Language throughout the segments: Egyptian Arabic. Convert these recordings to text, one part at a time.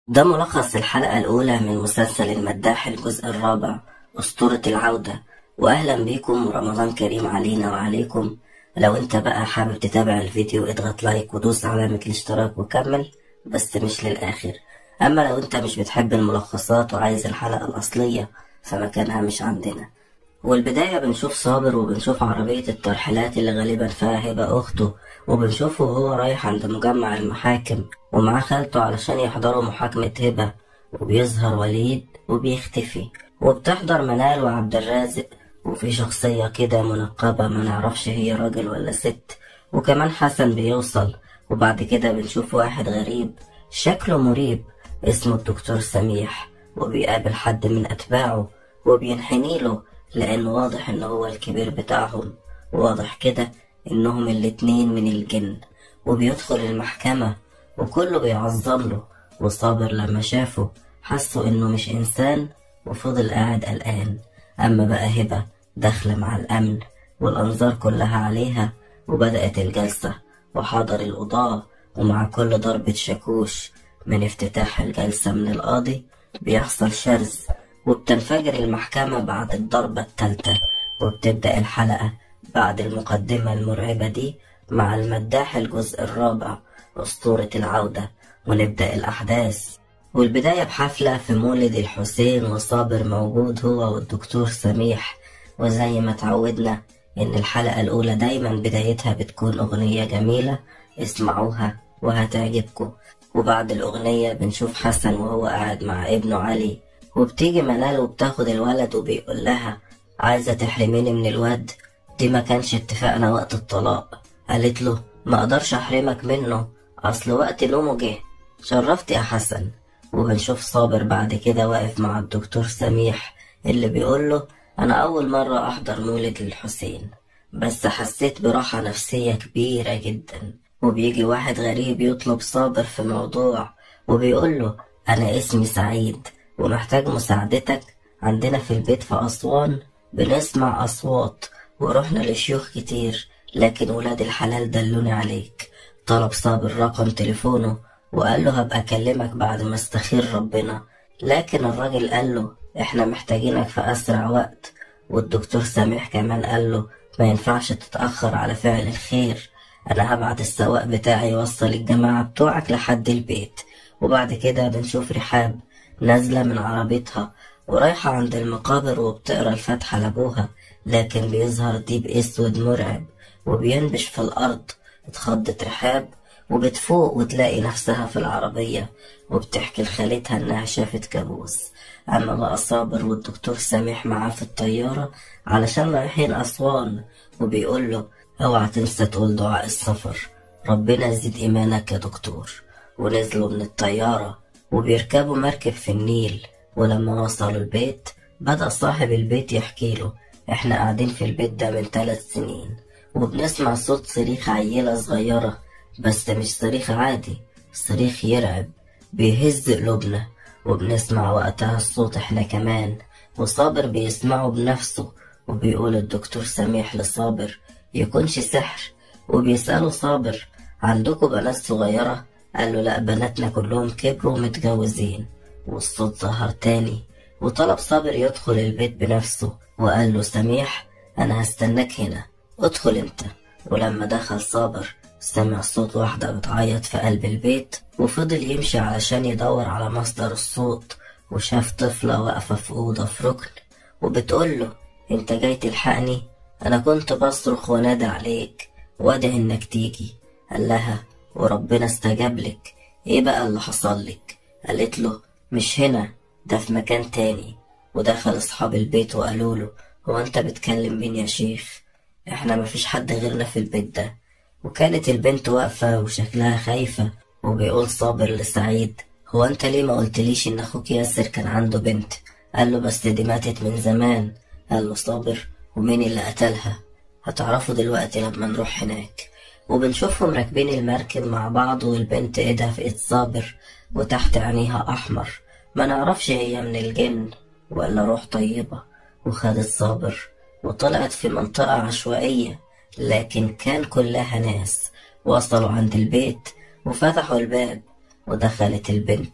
ده ملخص الحلقة الأولى من مسلسل المداح الجزء الرابع أسطورة العودة وأهلا بيكم ورمضان كريم علينا وعليكم لو انت بقى حابب تتابع الفيديو اضغط لايك ودوس علامة الاشتراك وكمل بس مش للآخر أما لو انت مش بتحب الملخصات وعايز الحلقة الأصلية فمكانها مش عندنا والبداية بنشوف صابر وبنشوف عربية الترحيلات اللي غالبا فيها هبة أخته وبنشوفه وهو رايح عند مجمع المحاكم ومعاه خالته علشان يحضروا محاكمة هبة وبيظهر وليد وبيختفي وبتحضر منال وعبد الرازق وفي شخصية كده منقبة ما نعرفش هي راجل ولا ست وكمان حسن بيوصل وبعد كده بنشوف واحد غريب شكله مريب اسمه الدكتور سميح وبيقابل حد من أتباعه وبينحني له لأنه واضح إن هو الكبير بتاعهم واضح كده إنهم الاتنين من الجن وبيدخل المحكمة وكله بيعظم له وصابر لما شافه حسوا إنه مش إنسان وفضل قاعد قلقان أما بقى هبة داخلة مع الأمن والأنظار كلها عليها وبدأت الجلسة وحضر القضاة ومع كل ضربة شاكوش من افتتاح الجلسة من القاضي بيحصل شرز وبتنفجر المحكمة بعد الضربة التالتة وبتبدأ الحلقة بعد المقدمة المرعبة دي مع المداح الجزء الرابع أسطورة العودة ونبدأ الأحداث والبداية بحفلة في مولد الحسين وصابر موجود هو والدكتور سميح وزي ما تعودنا إن الحلقة الأولى دايما بدايتها بتكون أغنية جميلة اسمعوها وهتعجبكم وبعد الأغنية بنشوف حسن وهو قاعد مع ابنه علي وبتيجي منال وبتاخد الولد وبيقول لها عايزة تحرميني من الواد دي ما كانش اتفاقنا وقت الطلاق قالت له ما اقدرش احرمك منه اصل وقت نومه جه شرفت يا حسن وبنشوف صابر بعد كده واقف مع الدكتور سميح اللي بيقول له انا اول مرة احضر مولد للحسين بس حسيت براحة نفسية كبيرة جدا وبيجي واحد غريب يطلب صابر في موضوع وبيقول له انا اسمي سعيد ومحتاج مساعدتك عندنا في البيت في أسوان بنسمع أصوات ورحنا لشيوخ كتير لكن ولاد الحلال دلوني عليك طلب صابر رقم تليفونه وقال له هبقى أكلمك بعد ما استخير ربنا لكن الراجل قال له احنا محتاجينك في أسرع وقت والدكتور سامح كمان قال له ما ينفعش تتأخر على فعل الخير أنا هبعت السواق بتاعي يوصل الجماعة بتوعك لحد البيت وبعد كده بنشوف رحاب نازلة من عربيتها ورايحة عند المقابر وبتقرا الفاتحة لأبوها لكن بيظهر ديب أسود مرعب وبينبش في الأرض اتخضت رحاب وبتفوق وتلاقي نفسها في العربية وبتحكي لخالتها إنها شافت كابوس أما بقى صابر والدكتور سامح معاه في الطيارة علشان رايحين أسوان وبيقول له اوعى تنسى تقول دعاء السفر ربنا يزيد إيمانك يا دكتور ونزلوا من الطيارة وبيركبوا مركب في النيل ولما وصلوا البيت بدأ صاحب البيت يحكي له احنا قاعدين في البيت ده من ثلاث سنين وبنسمع صوت صريخ عيلة صغيرة بس مش صريخ عادي صريخ يرعب بيهز قلوبنا وبنسمع وقتها الصوت احنا كمان وصابر بيسمعه بنفسه وبيقول الدكتور سميح لصابر يكونش سحر وبيسأله صابر عندكم بنات صغيرة قال له لا بناتنا كلهم كبروا ومتجوزين والصوت ظهر تاني وطلب صابر يدخل البيت بنفسه وقال له سميح أنا هستناك هنا ادخل انت ولما دخل صابر سمع صوت واحدة بتعيط في قلب البيت وفضل يمشي علشان يدور على مصدر الصوت وشاف طفلة واقفة في أوضة في ركن وبتقول له انت جاي تلحقني أنا كنت بصرخ ونادى عليك وادعي إنك تيجي قال لها وربنا استجاب لك ايه بقى اللي حصل لك قالت له مش هنا ده في مكان تاني ودخل اصحاب البيت وقالوا له هو انت بتكلم مين يا شيخ احنا مفيش حد غيرنا في البيت ده وكانت البنت واقفة وشكلها خايفة وبيقول صابر لسعيد هو انت ليه ما قلتليش ان اخوك ياسر كان عنده بنت قال له بس دي ماتت من زمان قال له صابر ومين اللي قتلها هتعرفوا دلوقتي لما نروح هناك وبنشوفهم راكبين المركب مع بعض والبنت ايدها في ايد صابر وتحت عينيها احمر ما نعرفش هي من الجن ولا روح طيبة وخدت صابر وطلعت في منطقة عشوائية لكن كان كلها ناس وصلوا عند البيت وفتحوا الباب ودخلت البنت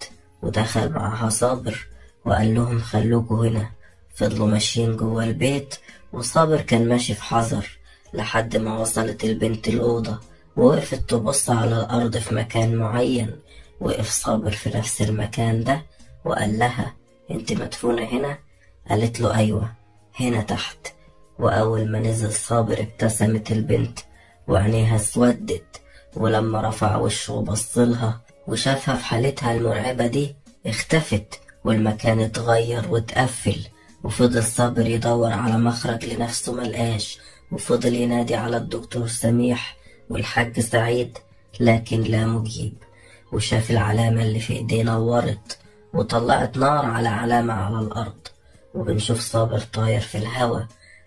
ودخل معاها صابر وقال لهم خلوكوا هنا فضلوا ماشيين جوه البيت وصابر كان ماشي في حذر لحد ما وصلت البنت الأوضة ووقفت تبص على الأرض في مكان معين وقف صابر في نفس المكان ده وقال لها انت مدفونة هنا قالت له أيوة هنا تحت وأول ما نزل صابر ابتسمت البنت وعينيها اسودت ولما رفع وشه وبصلها وشافها في حالتها المرعبة دي اختفت والمكان اتغير واتقفل وفضل صابر يدور على مخرج لنفسه ملقاش وفضل ينادي على الدكتور سميح والحاج سعيد لكن لا مجيب وشاف العلامة اللي في ايديه نورت وطلعت نار على علامة على الأرض وبنشوف صابر طاير في الهوا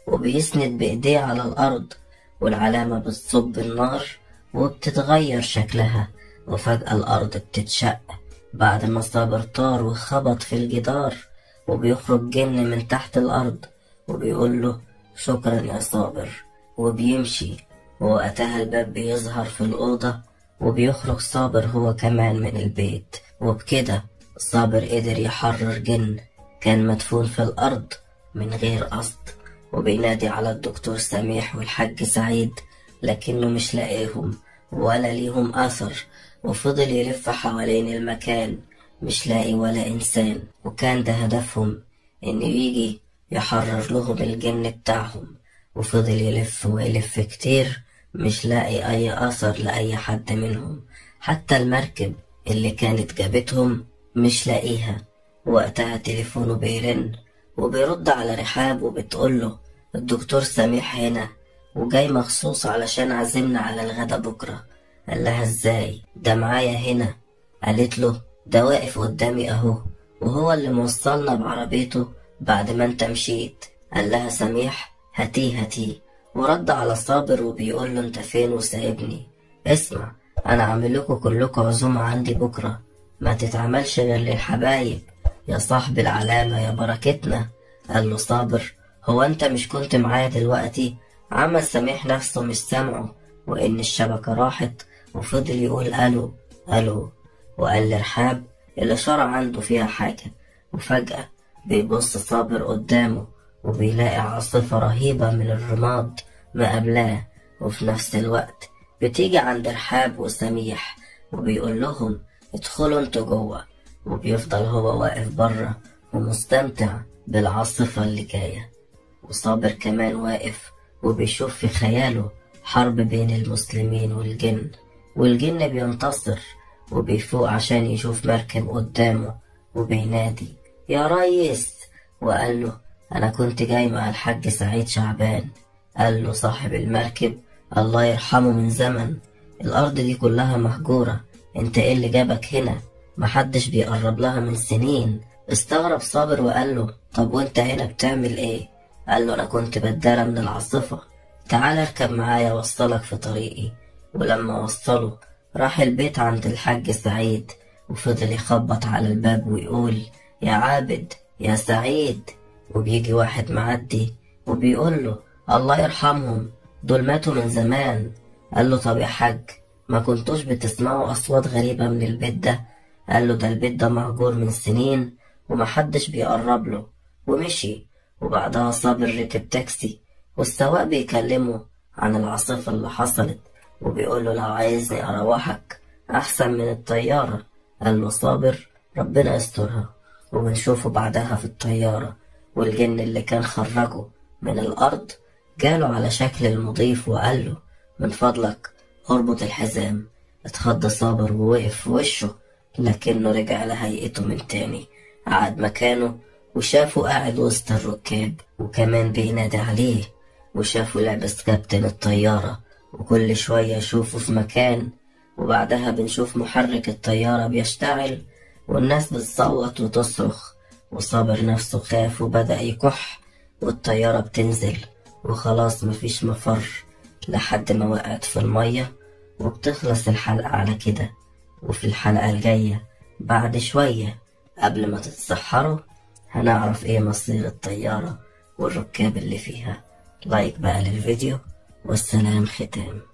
وبيسند بإيديه على الأرض والعلامة بتصب النار وبتتغير شكلها وفجأة الأرض بتتشق بعد ما صابر طار وخبط في الجدار وبيخرج جن من تحت الأرض وبيقول له شكرا يا صابر وبيمشي ووقتها الباب بيظهر في الأوضة وبيخرج صابر هو كمان من البيت وبكده صابر قدر يحرر جن كان مدفون في الأرض من غير قصد وبينادي على الدكتور سميح والحاج سعيد لكنه مش لاقيهم ولا ليهم أثر وفضل يلف حوالين المكان مش لاقي ولا إنسان وكان ده هدفهم إنه يجي يحرر لهم الجن بتاعهم وفضل يلف ويلف كتير مش لاقي أي أثر لأي حد منهم حتى المركب اللي كانت جابتهم مش لاقيها وقتها تليفونه بيرن وبيرد على رحاب وبتقوله الدكتور سميح هنا وجاي مخصوص علشان عزمنا على الغدا بكرة قال لها ازاي ده معايا هنا قالت له ده واقف قدامي اهو وهو اللي موصلنا بعربيته بعد ما انت مشيت قال لها سميح هاتيه هاتيه ورد على صابر وبيقول له انت فين وسايبني اسمع انا عامل لكم كلكم عزومة عندي بكرة ما تتعملش غير للحبايب يا صاحب العلامة يا بركتنا قال له صابر هو انت مش كنت معايا دلوقتي عمل سميح نفسه مش سامعه وان الشبكة راحت وفضل يقول الو الو وقال لرحاب الاشارة عنده فيها حاجة وفجأة بيبص صابر قدامه وبيلاقي عاصفة رهيبة من الرماد مقابلاه وفي نفس الوقت بتيجي عند رحاب وسميح وبيقول لهم ادخلوا انتوا جوه وبيفضل هو واقف بره ومستمتع بالعاصفة اللي جاية وصابر كمان واقف وبيشوف في خياله حرب بين المسلمين والجن والجن بينتصر وبيفوق عشان يشوف مركب قدامه وبينادي يا ريس وقال له أنا كنت جاي مع الحاج سعيد شعبان قال له صاحب المركب الله يرحمه من زمن الأرض دي كلها مهجورة انت ايه اللي جابك هنا محدش بيقرب لها من سنين استغرب صابر وقال له طب وانت هنا بتعمل ايه قال له انا كنت بدارة من العاصفة تعال اركب معايا وصلك في طريقي ولما وصله راح البيت عند الحاج سعيد وفضل يخبط على الباب ويقول يا عابد يا سعيد وبيجي واحد معدي وبيقول له الله يرحمهم دول ماتوا من زمان قال له طب يا حاج ما كنتوش بتسمعوا أصوات غريبة من البيت ده قال له ده البيت ده مهجور من سنين ومحدش بيقرب له ومشي وبعدها صابر ركب تاكسي والسواق بيكلمه عن العاصفة اللي حصلت وبيقول له لو عايزني أروحك أحسن من الطيارة قال له صابر ربنا يسترها وبنشوفه بعدها في الطيارة والجن اللي كان خرجه من الأرض جاله على شكل المضيف وقال له من فضلك اربط الحزام اتخض صابر ووقف في وشه لكنه رجع لهيئته من تاني قعد مكانه وشافه قاعد وسط الركاب وكمان بينادي عليه وشافه لابس كابتن الطيارة وكل شوية يشوفه في مكان وبعدها بنشوف محرك الطيارة بيشتعل والناس بتصوت وتصرخ وصابر نفسه خاف وبدأ يكح والطيارة بتنزل وخلاص مفيش مفر لحد ما وقعت في المية وبتخلص الحلقة على كده وفي الحلقة الجاية بعد شوية قبل ما تتسحروا هنعرف ايه مصير الطيارة والركاب اللي فيها لايك بقى للفيديو والسلام ختام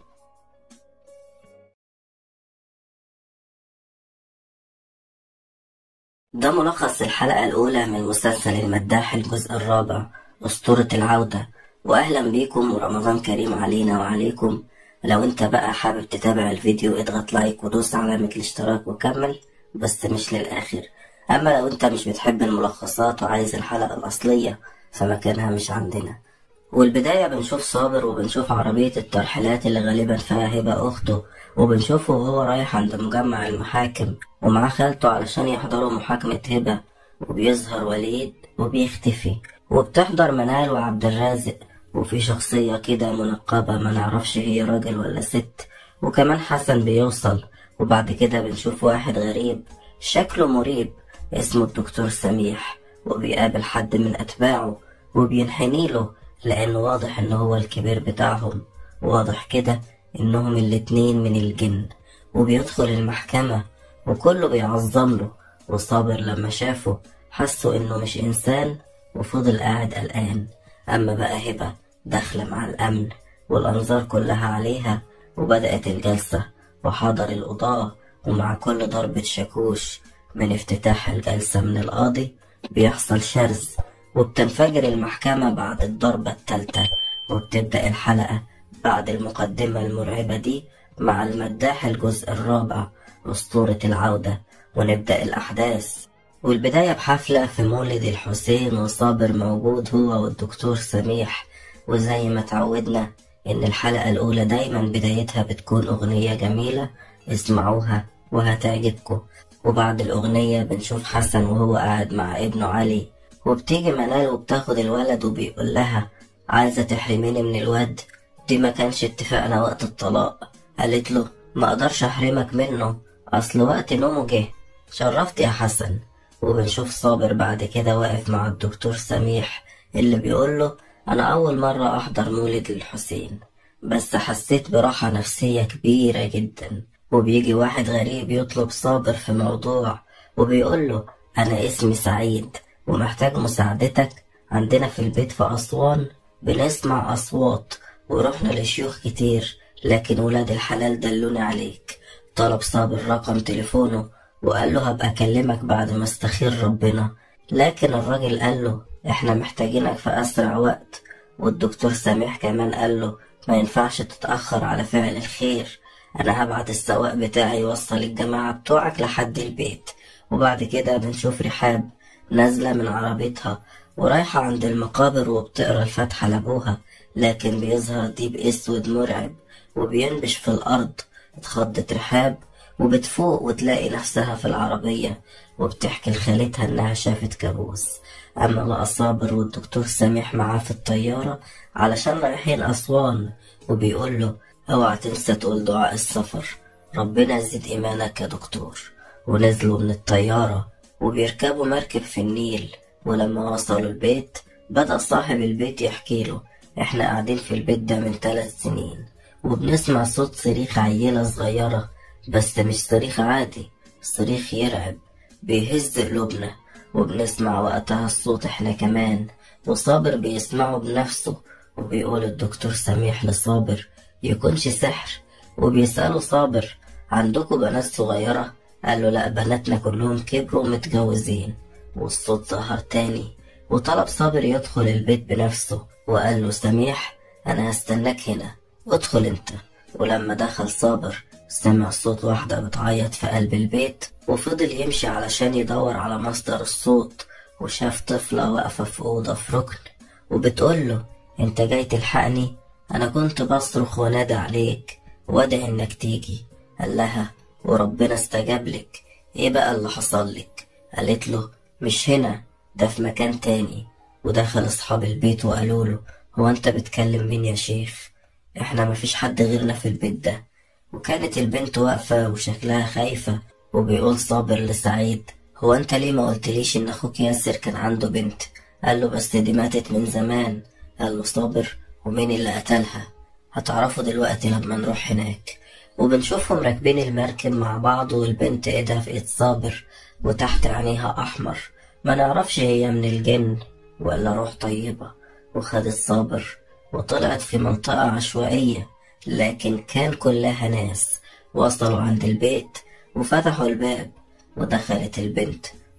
ده ملخص الحلقة الأولى من مسلسل المداح الجزء الرابع أسطورة العودة وأهلا بيكم ورمضان كريم علينا وعليكم لو انت بقى حابب تتابع الفيديو اضغط لايك ودوس علامة الاشتراك وكمل بس مش للآخر أما لو انت مش بتحب الملخصات وعايز الحلقة الأصلية فمكانها مش عندنا والبداية بنشوف صابر وبنشوف عربية الترحيلات اللي غالبا فيها هبة أخته وبنشوفه وهو رايح عند مجمع المحاكم ومعاه خالته علشان يحضروا محاكمة هبة وبيظهر وليد وبيختفي وبتحضر منال وعبد الرازق وفي شخصية كده منقبة ما نعرفش هي راجل ولا ست وكمان حسن بيوصل وبعد كده بنشوف واحد غريب شكله مريب اسمه الدكتور سميح وبيقابل حد من أتباعه وبينحني له لأنه واضح إن هو الكبير بتاعهم واضح كده إنهم الاتنين من الجن وبيدخل المحكمة وكله بيعظم له وصابر لما شافه حسوا إنه مش إنسان وفضل قاعد قلقان أما بقى هبة داخلة مع الأمن والأنظار كلها عليها وبدأت الجلسة وحضر القضاة ومع كل ضربة شاكوش من افتتاح الجلسة من القاضي بيحصل شرز وبتنفجر المحكمة بعد الضربة التالتة وبتبدأ الحلقة بعد المقدمة المرعبة دي مع المداح الجزء الرابع أسطورة العودة ونبدأ الأحداث والبداية بحفلة في مولد الحسين وصابر موجود هو والدكتور سميح وزي ما تعودنا إن الحلقة الأولى دايما بدايتها بتكون أغنية جميلة اسمعوها وهتعجبكم وبعد الأغنية بنشوف حسن وهو قاعد مع ابنه علي وبتيجي منال وبتاخد الولد وبيقول لها عايزة تحرميني من الواد دي ما كانش اتفاقنا وقت الطلاق قالت له ما اقدرش احرمك منه اصل وقت نومه جه شرفت يا حسن وبنشوف صابر بعد كده واقف مع الدكتور سميح اللي بيقول له انا اول مرة احضر مولد الحسين بس حسيت براحة نفسية كبيرة جدا وبيجي واحد غريب يطلب صابر في موضوع وبيقول له انا اسمي سعيد ومحتاج مساعدتك عندنا في البيت في أسوان بنسمع أصوات ورحنا لشيوخ كتير لكن ولاد الحلال دلوني عليك طلب صابر رقم تليفونه وقال له هبقى أكلمك بعد ما استخير ربنا لكن الراجل قال له احنا محتاجينك في أسرع وقت والدكتور سميح كمان قال له ما ينفعش تتأخر على فعل الخير أنا هبعت السواق بتاعي يوصل الجماعة بتوعك لحد البيت وبعد كده بنشوف رحاب نازلة من عربيتها ورايحة عند المقابر وبتقرا الفاتحة لأبوها لكن بيظهر ديب أسود مرعب وبينبش في الأرض اتخضت رحاب وبتفوق وتلاقي نفسها في العربية وبتحكي لخالتها إنها شافت كابوس أما لقى صابر والدكتور سامح معاه في الطيارة علشان رايحين أسوان وبيقول له اوعى تنسى تقول دعاء السفر ربنا يزيد إيمانك يا دكتور ونزلوا من الطيارة وبيركبوا مركب في النيل ولما وصلوا البيت بدأ صاحب البيت يحكي له احنا قاعدين في البيت ده من ثلاث سنين وبنسمع صوت صريخ عيلة صغيرة بس مش صريخ عادي صريخ يرعب بيهز قلوبنا وبنسمع وقتها الصوت احنا كمان وصابر بيسمعه بنفسه وبيقول الدكتور سميح لصابر يكونش سحر وبيسأله صابر عندكم بنات صغيرة قال له لا بناتنا كلهم كبروا ومتجوزين والصوت ظهر تاني وطلب صابر يدخل البيت بنفسه وقال له سميح أنا هستناك هنا ادخل انت ولما دخل صابر سمع صوت واحدة بتعيط في قلب البيت وفضل يمشي علشان يدور على مصدر الصوت وشاف طفلة واقفة في أوضة في ركن وبتقول له انت جاي تلحقني أنا كنت بصرخ ونادى عليك وادعي إنك تيجي قال لها وربنا استجاب لك ايه بقى اللي حصل لك قالت له مش هنا ده في مكان تاني ودخل اصحاب البيت وقالوا له هو انت بتكلم مين يا شيخ احنا مفيش حد غيرنا في البيت ده وكانت البنت واقفة وشكلها خايفة وبيقول صابر لسعيد هو انت ليه ما قلتليش ان اخوك ياسر كان عنده بنت قال له بس دي ماتت من زمان قال له صابر ومين اللي قتلها هتعرفوا دلوقتي لما نروح هناك وبنشوفهم راكبين المركب مع بعض والبنت ايدها في ايد صابر وتحت عينيها احمر ما نعرفش هي من الجن ولا روح طيبة وخدت صابر وطلعت في منطقة عشوائية لكن كان كلها ناس وصلوا عند البيت وفتحوا الباب ودخلت البنت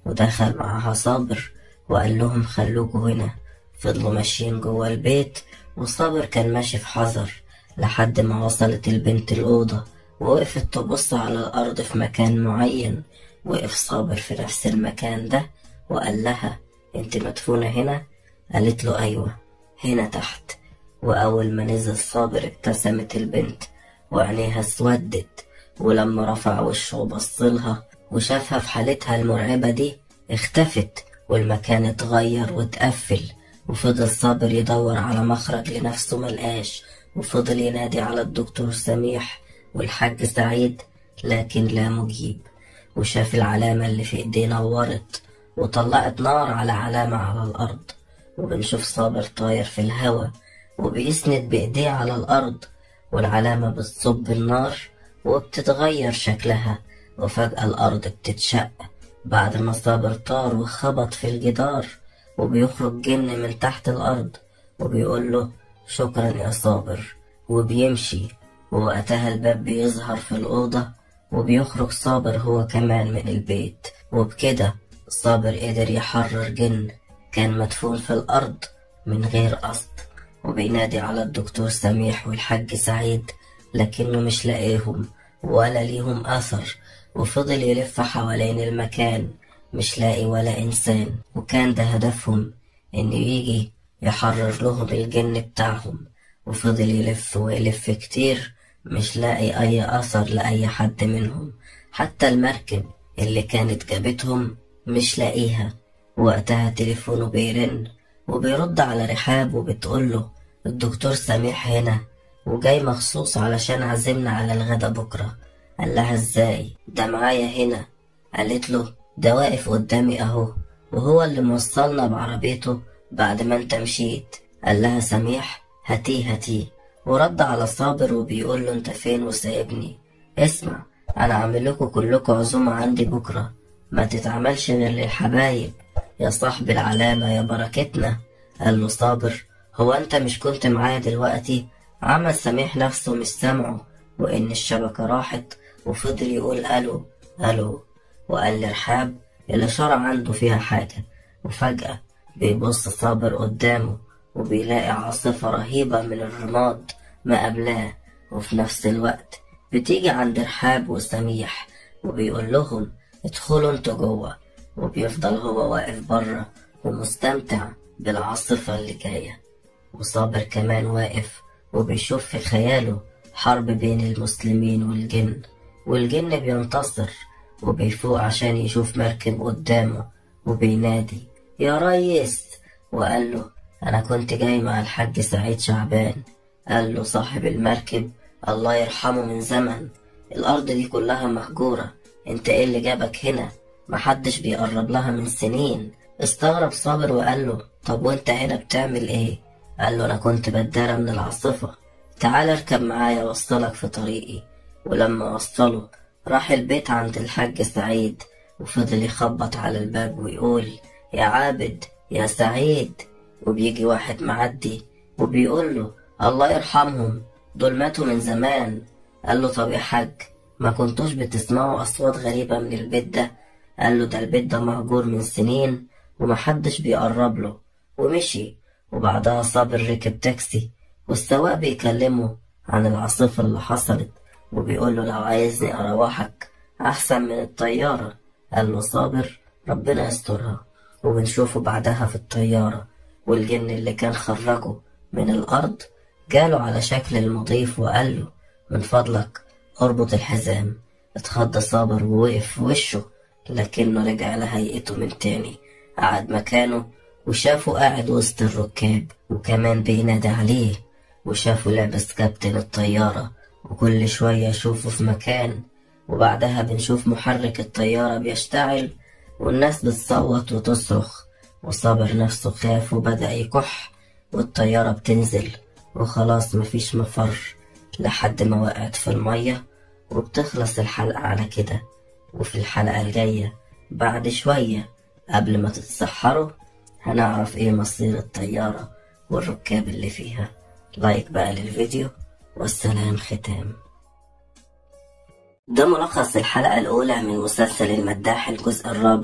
ودخل معاها صابر وقال لهم خلوكوا هنا فضلوا ماشيين جوه البيت وصابر كان ماشي في حذر لحد ما وصلت البنت الأوضة ووقفت تبص على الأرض في مكان معين وقف صابر في نفس المكان ده وقال لها انت مدفونة هنا قالت له أيوة هنا تحت وأول ما نزل صابر ابتسمت البنت وعينيها اسودت ولما رفع وشه وبصلها وشافها في حالتها المرعبة دي اختفت والمكان اتغير واتقفل وفضل صابر يدور على مخرج لنفسه ملقاش وفضل ينادي على الدكتور سميح والحاج سعيد لكن لا مجيب وشاف العلامة اللي في ايديه نورت وطلعت نار على علامة على الأرض وبنشوف صابر طاير في الهوا وبيسند بإيديه على الأرض والعلامة بتصب النار وبتتغير شكلها وفجأة الأرض بتتشق بعد ما صابر طار وخبط في الجدار وبيخرج جن من تحت الأرض وبيقول له شكرا يا صابر وبيمشي ووقتها الباب بيظهر في الأوضة وبيخرج صابر هو كمان من البيت وبكده صابر قدر يحرر جن كان مدفون في الأرض من غير قصد وبينادي على الدكتور سميح والحاج سعيد لكنه مش لاقيهم ولا ليهم أثر وفضل يلف حوالين المكان مش لاقي ولا إنسان وكان ده هدفهم إنه يجي يحرر لهم الجن بتاعهم وفضل يلف ويلف كتير مش لاقي أي أثر لأي حد منهم حتى المركب اللي كانت جابتهم مش لاقيها وقتها تليفونه بيرن وبيرد على رحاب وبتقوله الدكتور سميح هنا وجاي مخصوص علشان عزمنا على الغدا بكرة قال لها ازاي ده معايا هنا قالت له ده واقف قدامي اهو وهو اللي موصلنا بعربيته بعد ما انت مشيت قال لها سميح هاتيه هاتيه ورد على صابر وبيقول له انت فين وسايبني اسمع انا عامل لكم كلكم عزومة عندي بكرة ما تتعملش غير للحبايب يا صاحب العلامة يا بركتنا قال له صابر هو انت مش كنت معايا دلوقتي عمل سميح نفسه مش سامعه وان الشبكة راحت وفضل يقول الو الو وقال لرحاب الإشارة عنده فيها حاجة وفجأة بيبص صابر قدامه وبيلاقي عاصفة رهيبة من الرماد مقابلاه وفي نفس الوقت بتيجي عند رحاب وسميح وبيقول لهم ادخلوا انتوا جوه وبيفضل هو واقف بره ومستمتع بالعاصفة اللي جاية وصابر كمان واقف وبيشوف في خياله حرب بين المسلمين والجن والجن بينتصر وبيفوق عشان يشوف مركب قدامه وبينادي يا ريس وقال له أنا كنت جاي مع الحاج سعيد شعبان قال له صاحب المركب الله يرحمه من زمن الأرض دي كلها مهجورة انت ايه اللي جابك هنا محدش بيقرب لها من سنين استغرب صابر وقال له طب وانت هنا بتعمل ايه قال له انا كنت بدارة من العاصفة تعال اركب معايا وصلك في طريقي ولما وصله راح البيت عند الحاج سعيد وفضل يخبط على الباب ويقول يا عابد يا سعيد وبيجي واحد معدي وبيقول له الله يرحمهم دول ماتوا من زمان قال له طب يا حاج ما كنتوش بتسمعوا أصوات غريبة من البيت ده قال له ده البيت ده مهجور من سنين ومحدش بيقرب له ومشي وبعدها صابر ركب تاكسي والسواق بيكلمه عن العاصفة اللي حصلت وبيقول له لو عايزني أروحك أحسن من الطيارة قال له صابر ربنا يسترها وبنشوفه بعدها في الطيارة والجن اللي كان خرجه من الأرض جاله على شكل المضيف وقال له من فضلك اربط الحزام اتخض صابر ووقف في وشه لكنه رجع لهيئته من تاني قعد مكانه وشافه قاعد وسط الركاب وكمان بينادي عليه وشافه لابس كابتن الطيارة وكل شوية يشوفه في مكان وبعدها بنشوف محرك الطيارة بيشتعل والناس بتصوت وتصرخ وصابر نفسه خاف وبدأ يكح والطيارة بتنزل وخلاص مفيش مفر لحد ما وقعت في المية وبتخلص الحلقة على كده وفي الحلقة الجاية بعد شوية قبل ما تتسحروا هنعرف ايه مصير الطيارة والركاب اللي فيها لايك بقى للفيديو والسلام ختام ده ملخص الحلقة الأولى من مسلسل المداح الجزء الرابع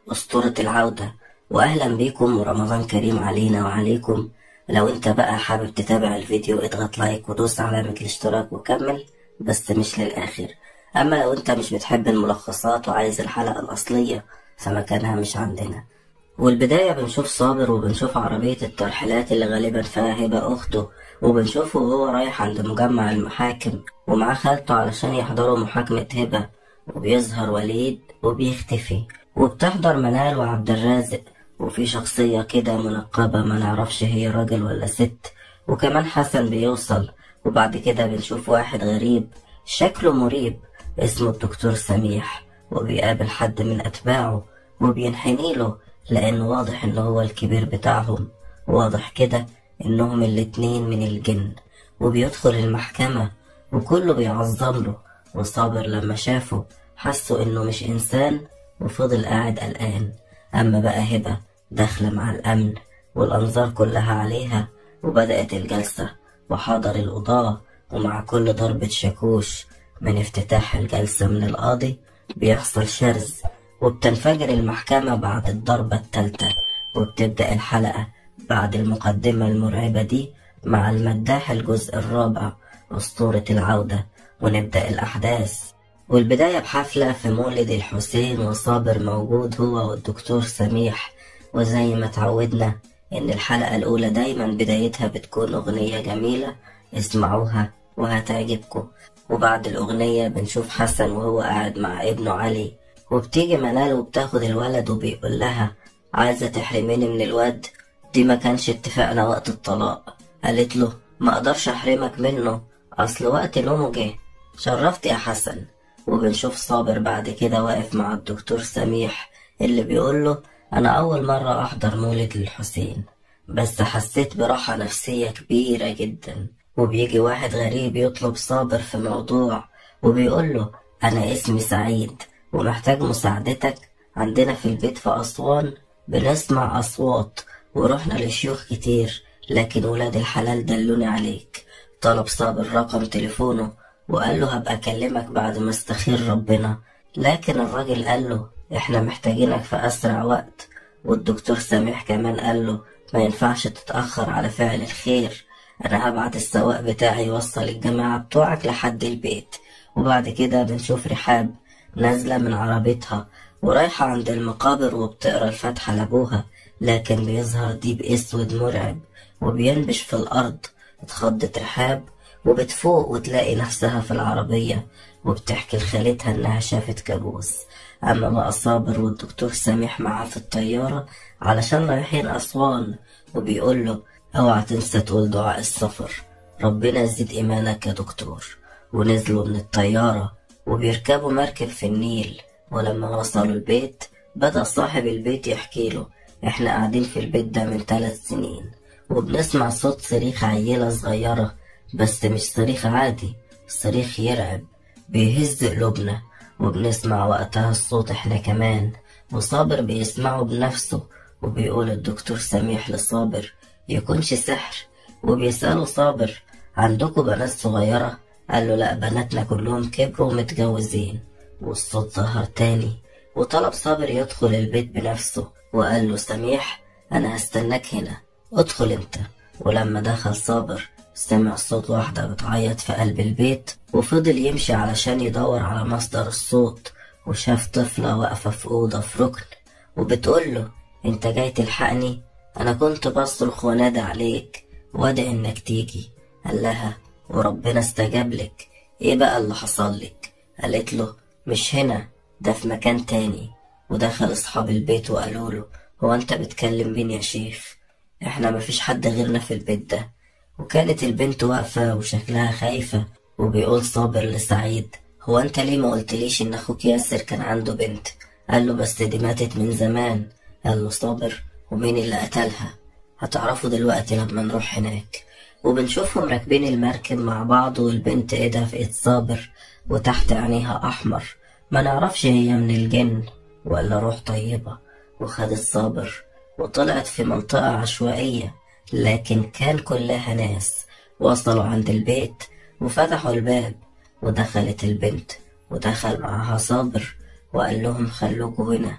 أسطورة العودة وأهلا بيكم ورمضان كريم علينا وعليكم لو انت بقى حابب تتابع الفيديو اضغط لايك ودوس علامة الاشتراك وكمل بس مش للآخر أما لو انت مش بتحب الملخصات وعايز الحلقة الأصلية فمكانها مش عندنا والبداية بنشوف صابر وبنشوف عربية الترحيلات اللي غالبا فيها هبة أخته وبنشوفه وهو رايح عند مجمع المحاكم ومعاه خالته علشان يحضروا محاكمة هبة وبيظهر وليد وبيختفي وبتحضر منال وعبد الرازق وفي شخصية كده منقبة ما نعرفش هي راجل ولا ست وكمان حسن بيوصل وبعد كده بنشوف واحد غريب شكله مريب اسمه الدكتور سميح وبيقابل حد من أتباعه وبينحني له لأنه واضح إن هو الكبير بتاعهم واضح كده إنهم الاتنين من الجن وبيدخل المحكمة وكله بيعظم له وصابر لما شافه حسوا إنه مش إنسان وفضل قاعد قلقان أما بقى هبة داخلة مع الأمن والأنظار كلها عليها وبدأت الجلسة وحضر القضاة ومع كل ضربة شاكوش من افتتاح الجلسة من القاضي بيحصل شرز وبتنفجر المحكمة بعد الضربة التالتة وبتبدأ الحلقة بعد المقدمة المرعبة دي مع المداح الجزء الرابع أسطورة العودة ونبدأ الأحداث والبداية بحفلة في مولد الحسين وصابر موجود هو والدكتور سميح وزي ما تعودنا إن الحلقة الأولى دايما بدايتها بتكون أغنية جميلة اسمعوها وهتعجبكم وبعد الأغنية بنشوف حسن وهو قاعد مع ابنه علي وبتيجي منال وبتاخد الولد وبيقول لها عايزة تحرميني من الواد دي ما كانش اتفاقنا وقت الطلاق قالت له ما اقدرش احرمك منه اصل وقت نومه جه شرفت يا حسن وبنشوف صابر بعد كده واقف مع الدكتور سميح اللي بيقول له انا اول مرة احضر مولد للحسين بس حسيت براحة نفسية كبيرة جدا وبيجي واحد غريب يطلب صابر في موضوع وبيقول له انا اسمي سعيد ومحتاج مساعدتك عندنا في البيت في أسوان بنسمع أصوات ورحنا لشيوخ كتير لكن ولاد الحلال دلوني عليك طلب صابر رقم تليفونه وقال له هبقى أكلمك بعد ما استخير ربنا لكن الراجل قال له احنا محتاجينك في أسرع وقت والدكتور سميح كمان قال له ما ينفعش تتأخر على فعل الخير أنا هبعت السواق بتاعي يوصل الجماعة بتوعك لحد البيت وبعد كده بنشوف رحاب نازلة من عربيتها ورايحة عند المقابر وبتقرا الفاتحة لأبوها لكن بيظهر ديب أسود مرعب وبينبش في الأرض اتخضت رحاب وبتفوق وتلاقي نفسها في العربية وبتحكي لخالتها إنها شافت كابوس أما بقى صابر والدكتور سامح معاه في الطيارة علشان رايحين أسوان وبيقول له اوعى تنسى تقول دعاء السفر ربنا يزيد إيمانك يا دكتور ونزلوا من الطيارة وبيركبوا مركب في النيل ولما وصلوا البيت بدأ صاحب البيت يحكي له احنا قاعدين في البيت ده من ثلاث سنين وبنسمع صوت صريخ عيلة صغيرة بس مش صريخ عادي صريخ يرعب بيهز قلوبنا وبنسمع وقتها الصوت احنا كمان وصابر بيسمعه بنفسه وبيقول الدكتور سميح لصابر يكونش سحر وبيسأله صابر عندكم بنات صغيرة قال له لا بناتنا كلهم كبروا ومتجوزين والصوت ظهر تاني وطلب صابر يدخل البيت بنفسه وقال له سميح أنا هستناك هنا ادخل انت ولما دخل صابر سمع صوت واحدة بتعيط في قلب البيت وفضل يمشي علشان يدور على مصدر الصوت وشاف طفلة واقفة في أوضة في ركن وبتقول له انت جاي تلحقني أنا كنت بصرخ ونادى عليك وادعي إنك تيجي قال لها وربنا استجاب لك ايه بقى اللي حصل لك قالت له مش هنا ده في مكان تاني ودخل اصحاب البيت وقالوا له هو انت بتكلم مين يا شيف احنا مفيش حد غيرنا في البيت ده وكانت البنت واقفة وشكلها خايفة وبيقول صابر لسعيد هو انت ليه ما قلتليش ان اخوك ياسر كان عنده بنت قال له بس دي ماتت من زمان قال له صابر ومين اللي قتلها هتعرفوا دلوقتي لما نروح هناك وبنشوفهم راكبين المركب مع بعض والبنت ايدها في ايد صابر وتحت عينيها احمر ما نعرفش هي من الجن ولا روح طيبة وخدت صابر وطلعت في منطقة عشوائية لكن كان كلها ناس وصلوا عند البيت وفتحوا الباب ودخلت البنت ودخل معاها صابر وقال لهم خلوكوا هنا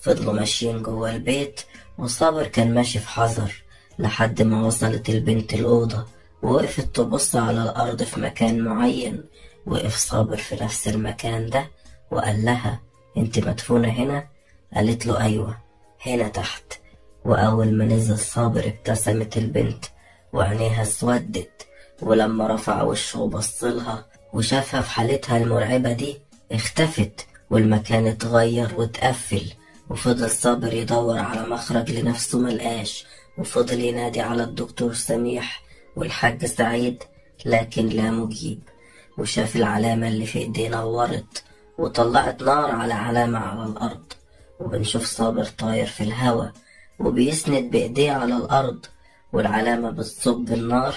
فضلوا ماشيين جوه البيت وصابر كان ماشي في حذر لحد ما وصلت البنت الأوضة ووقفت تبص على الأرض في مكان معين وقف صابر في نفس المكان ده وقال لها انت مدفونة هنا قالت له أيوة هنا تحت وأول ما نزل صابر ابتسمت البنت وعينيها اسودت ولما رفع وشه وبصلها وشافها في حالتها المرعبة دي اختفت والمكان اتغير واتقفل وفضل صابر يدور على مخرج لنفسه ملقاش وفضل ينادي على الدكتور سميح والحاج سعيد لكن لا مجيب وشاف العلامة اللي في ايديه نورت وطلعت نار على علامة على الأرض وبنشوف صابر طاير في الهوا وبيسند بإيديه على الأرض والعلامة بتصب النار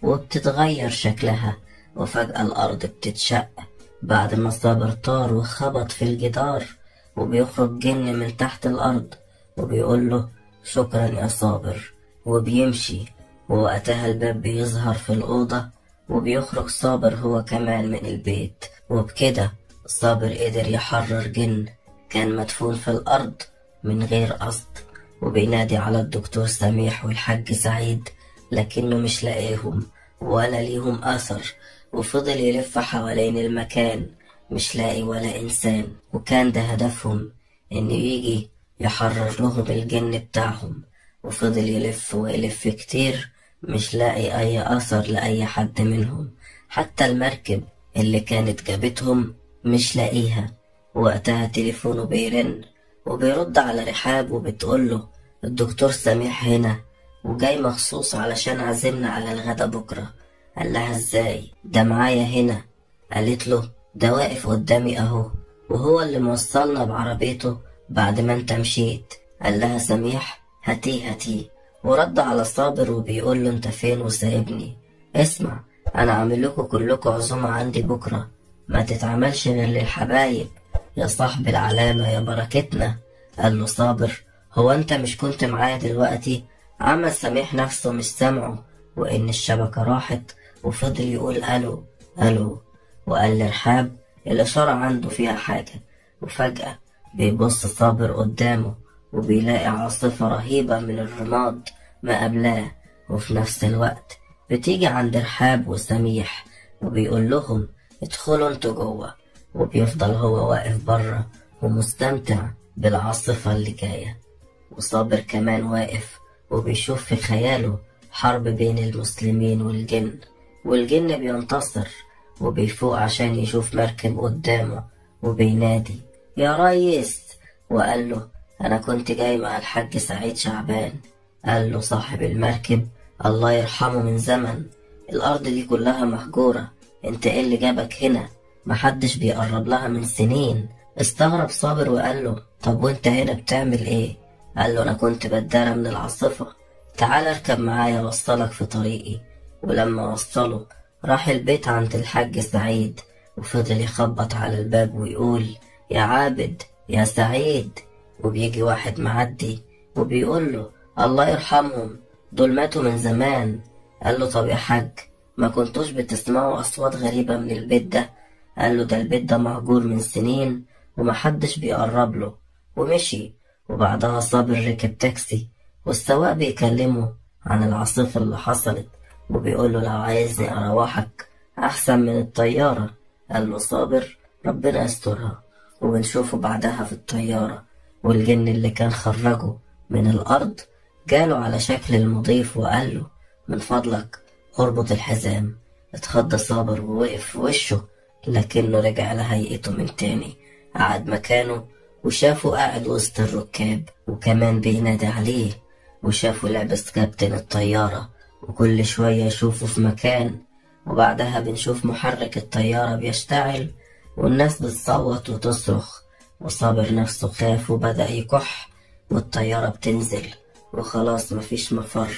وبتتغير شكلها وفجأة الأرض بتتشق بعد ما صابر طار وخبط في الجدار وبيخرج جن من تحت الأرض وبيقول له شكرا يا صابر وبيمشي ووقتها الباب بيظهر في الأوضة وبيخرج صابر هو كمان من البيت وبكده صابر قدر يحرر جن كان مدفون في الأرض من غير قصد وبينادي على الدكتور سميح والحاج سعيد لكنه مش لاقيهم ولا ليهم أثر وفضل يلف حوالين المكان مش لاقي ولا إنسان وكان ده هدفهم إنه يجي يحرر لهم الجن بتاعهم وفضل يلف ويلف كتير مش لاقي أي أثر لأي حد منهم حتى المركب اللي كانت جابتهم مش لاقيها وقتها تليفونه بيرن وبيرد على رحاب وبتقوله الدكتور سميح هنا وجاي مخصوص علشان عزمنا على الغدا بكرة قال لها ازاي ده معايا هنا قالت له ده واقف قدامي اهو وهو اللي موصلنا بعربيته بعد ما انت مشيت قال لها سميح هاتيه هاتيه ورد على صابر وبيقول له انت فين وسايبني اسمع انا عامل لكم كلكم عزومة عندي بكرة ما تتعملش غير للحبايب يا صاحب العلامة يا بركتنا قال له صابر هو انت مش كنت معايا دلوقتي عمل سميح نفسه مش سامعه وان الشبكة راحت وفضل يقول الو الو وقال لرحاب الاشارة عنده فيها حاجة وفجأة بيبص صابر قدامه وبيلاقي عاصفة رهيبة من الرماد ما قبلاه وفي نفس الوقت بتيجي عند رحاب وسميح وبيقول لهم ادخلوا انتوا جوه وبيفضل هو واقف بره ومستمتع بالعاصفة اللي جاية وصابر كمان واقف وبيشوف في خياله حرب بين المسلمين والجن والجن بينتصر وبيفوق عشان يشوف مركب قدامه وبينادي يا ريس وقال له أنا كنت جاي مع الحاج سعيد شعبان قال له صاحب المركب الله يرحمه من زمن الأرض دي كلها مهجورة انت ايه اللي جابك هنا محدش بيقرب لها من سنين استغرب صابر وقال له طب وانت هنا بتعمل ايه قال له انا كنت بدارة من العاصفة تعال اركب معايا وصلك في طريقي ولما وصله راح البيت عند الحاج سعيد وفضل يخبط على الباب ويقول يا عابد يا سعيد وبيجي واحد معدي وبيقول له الله يرحمهم دول ماتوا من زمان قال له طب يا حاج ما كنتوش بتسمعوا أصوات غريبة من البيت ده قال له ده البيت ده مهجور من سنين ومحدش بيقرب له ومشي وبعدها صابر ركب تاكسي والسواق بيكلمه عن العاصفة اللي حصلت وبيقول له لو عايزني أروحك أحسن من الطيارة قال له صابر ربنا يسترها وبنشوفه بعدها في الطيارة والجن اللي كان خرجه من الأرض جاله على شكل المضيف وقال له من فضلك اربط الحزام اتخض صابر ووقف في وشه لكنه رجع لهيئته من تاني قعد مكانه وشافه قاعد وسط الركاب وكمان بينادي عليه وشافه لابس كابتن الطيارة وكل شوية يشوفه في مكان وبعدها بنشوف محرك الطيارة بيشتعل والناس بتصوت وتصرخ وصابر نفسه خاف وبدأ يكح والطيارة بتنزل وخلاص مفيش مفر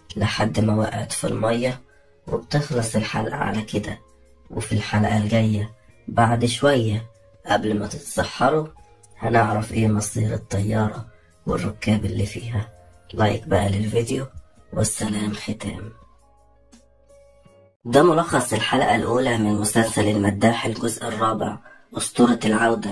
لحد ما وقعت في المية وبتخلص الحلقة على كده وفي الحلقة الجاية بعد شوية قبل ما تتسحروا هنعرف ايه مصير الطيارة والركاب اللي فيها لايك بقى للفيديو والسلام ختام ده ملخص الحلقة الأولى من مسلسل المداح الجزء الرابع أسطورة العودة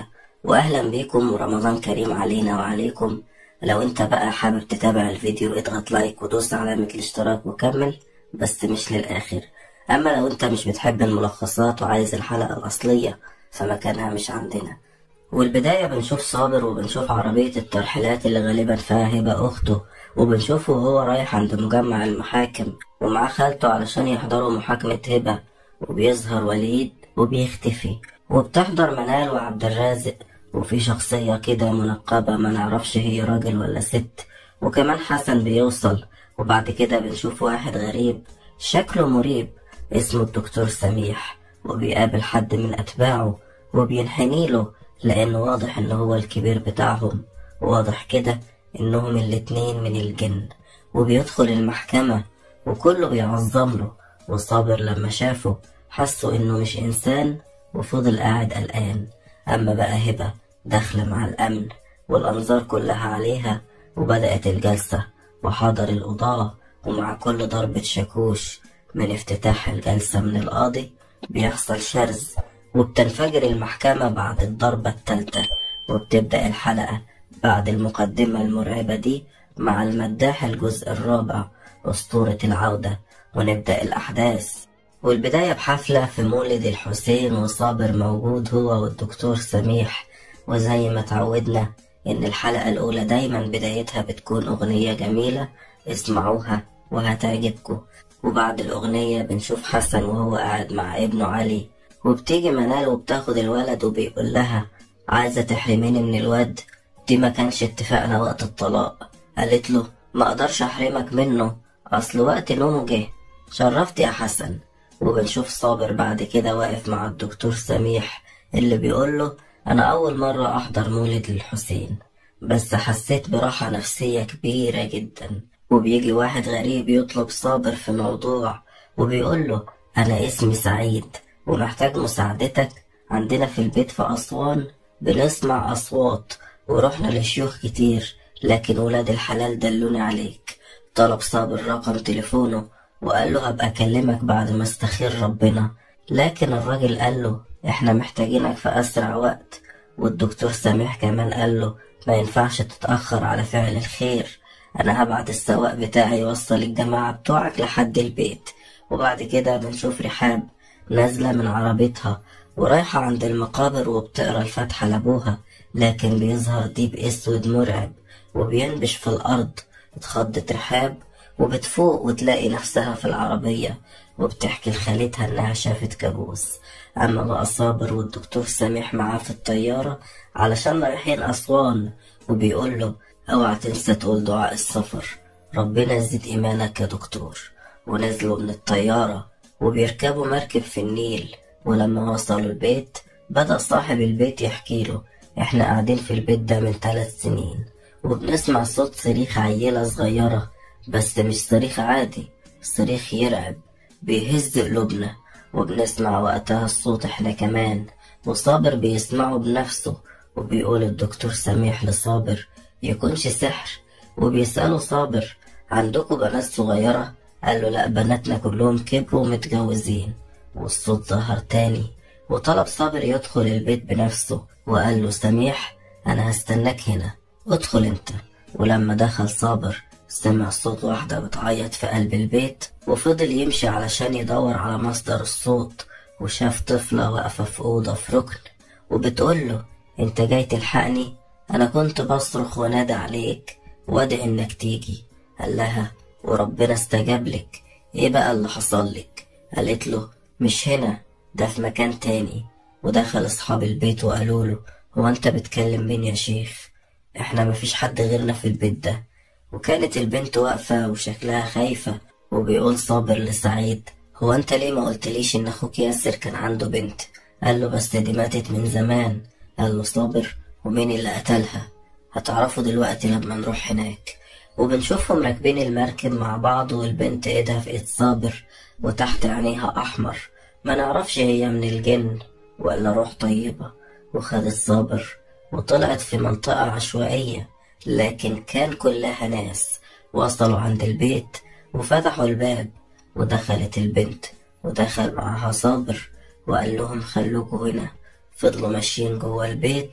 واهلا بيكم ورمضان كريم علينا وعليكم لو انت بقى حابب تتابع الفيديو اضغط لايك ودوس علامة الاشتراك وكمل بس مش للاخر اما لو انت مش بتحب الملخصات وعايز الحلقة الاصلية فمكانها مش عندنا والبداية بنشوف صابر وبنشوف عربية الترحيلات اللي غالبا فيها هبة أخته وبنشوفه وهو رايح عند مجمع المحاكم ومعاه خالته علشان يحضروا محاكمة هبة وبيظهر وليد وبيختفي وبتحضر منال وعبد الرازق وفي شخصية كده منقبة ما نعرفش هي راجل ولا ست وكمان حسن بيوصل وبعد كده بنشوف واحد غريب شكله مريب اسمه الدكتور سميح وبيقابل حد من أتباعه وبينحني له لأنه واضح إن هو الكبير بتاعهم واضح كده إنهم الاتنين من الجن وبيدخل المحكمة وكله بيعظم له وصابر لما شافه حسوا إنه مش إنسان وفضل قاعد قلقان أما بقى هبة داخلة مع الأمن والأنظار كلها عليها وبدأت الجلسة وحضر القضاة ومع كل ضربة شاكوش من افتتاح الجلسة من القاضي بيحصل شرز وبتنفجر المحكمة بعد الضربة التالتة وبتبدأ الحلقة بعد المقدمة المرعبة دي مع المداح الجزء الرابع أسطورة العودة ونبدأ الأحداث والبداية بحفلة في مولد الحسين وصابر موجود هو والدكتور سميح وزي ما تعودنا إن الحلقة الأولى دايما بدايتها بتكون أغنية جميلة اسمعوها وهتعجبكم وبعد الأغنية بنشوف حسن وهو قاعد مع ابنه علي وبتيجي منال وبتاخد الولد وبيقول لها عايزة تحرميني من الواد دي ما كانش اتفاقنا وقت الطلاق قالت له ما اقدرش احرمك منه اصل وقت نومه جه شرفت يا حسن وبنشوف صابر بعد كده واقف مع الدكتور سميح اللي بيقول له انا اول مرة احضر مولد الحسين بس حسيت براحة نفسية كبيرة جدا وبيجي واحد غريب يطلب صابر في موضوع وبيقول له انا اسمي سعيد ومحتاج مساعدتك عندنا في البيت في أسوان بنسمع أصوات ورحنا لشيوخ كتير لكن ولاد الحلال دلوني عليك طلب صابر رقم تليفونه وقال له هبقى أكلمك بعد ما استخير ربنا لكن الراجل قال له احنا محتاجينك في أسرع وقت والدكتور سامح كمان قال له ما ينفعش تتأخر على فعل الخير أنا هبعت السواق بتاعي يوصل الجماعة بتوعك لحد البيت وبعد كده بنشوف رحاب نازلة من عربيتها ورايحة عند المقابر وبتقرا الفاتحة لأبوها لكن بيظهر ديب أسود مرعب وبينبش في الأرض اتخضت رحاب وبتفوق وتلاقي نفسها في العربية وبتحكي لخالتها إنها شافت كابوس أما بقى صابر والدكتور سميح معاه في الطيارة علشان رايحين أسوان وبيقول له اوعى تنسى تقول دعاء السفر ربنا يزيد إيمانك يا دكتور ونزلوا من الطيارة وبيركبوا مركب في النيل ولما وصلوا البيت بدأ صاحب البيت يحكي له احنا قاعدين في البيت ده من ثلاث سنين وبنسمع صوت صريخ عيلة صغيرة بس مش صريخ عادي صريخ يرعب بيهز قلوبنا وبنسمع وقتها الصوت احنا كمان وصابر بيسمعه بنفسه وبيقول الدكتور سميح لصابر يكونش سحر وبيسأله صابر عندكم بنات صغيرة قال له لا بناتنا كلهم كبروا ومتجوزين والصوت ظهر تاني وطلب صابر يدخل البيت بنفسه وقال له سميح أنا هستناك هنا ادخل انت ولما دخل صابر سمع صوت واحدة بتعيط في قلب البيت وفضل يمشي علشان يدور على مصدر الصوت وشاف طفلة واقفة في أوضة في ركن وبتقول له انت جاي تلحقني أنا كنت بصرخ ونادى عليك وادعي إنك تيجي قال لها وربنا استجاب لك ايه بقى اللي حصل لك قالت له مش هنا ده في مكان تاني ودخل اصحاب البيت وقالوا له هو انت بتكلم مين يا شيخ احنا مفيش حد غيرنا في البيت ده وكانت البنت واقفة وشكلها خايفة وبيقول صابر لسعيد هو انت ليه ما قلتليش ان اخوك ياسر كان عنده بنت قال له بس دي ماتت من زمان قال له صابر ومين اللي قتلها هتعرفوا دلوقتي لما نروح هناك وبنشوفهم راكبين المركب مع بعض والبنت ايدها في ايد صابر وتحت عينيها احمر ما نعرفش هي من الجن ولا روح طيبة وخدت صابر وطلعت في منطقة عشوائية لكن كان كلها ناس وصلوا عند البيت وفتحوا الباب ودخلت البنت ودخل معاها صابر وقال لهم خلوكوا هنا فضلوا ماشيين جوه البيت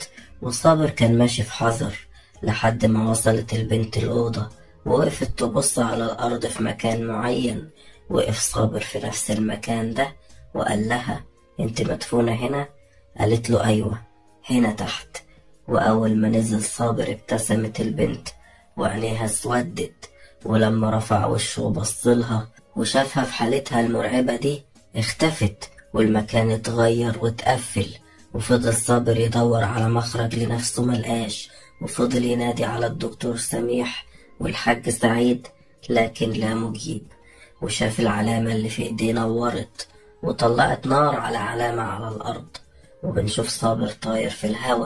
وصابر كان ماشي في حذر لحد ما وصلت البنت الأوضة ووقفت تبص على الأرض في مكان معين وقف صابر في نفس المكان ده وقال لها انت مدفونة هنا قالت له أيوة هنا تحت وأول ما نزل صابر ابتسمت البنت وعينيها اسودت ولما رفع وشه وبصلها وشافها في حالتها المرعبة دي اختفت والمكان اتغير واتقفل وفضل صابر يدور على مخرج لنفسه ملقاش وفضل ينادي على الدكتور سميح والحاج سعيد لكن لا مجيب وشاف العلامة اللي في ايديه نورت وطلعت نار على علامة على الأرض وبنشوف صابر طاير في الهوا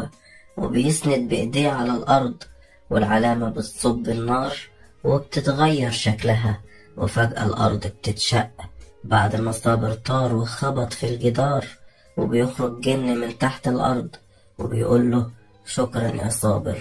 وبيسند بإيديه على الأرض والعلامة بتصب النار وبتتغير شكلها وفجأة الأرض بتتشق بعد ما صابر طار وخبط في الجدار وبيخرج جن من تحت الأرض وبيقول له شكرا يا صابر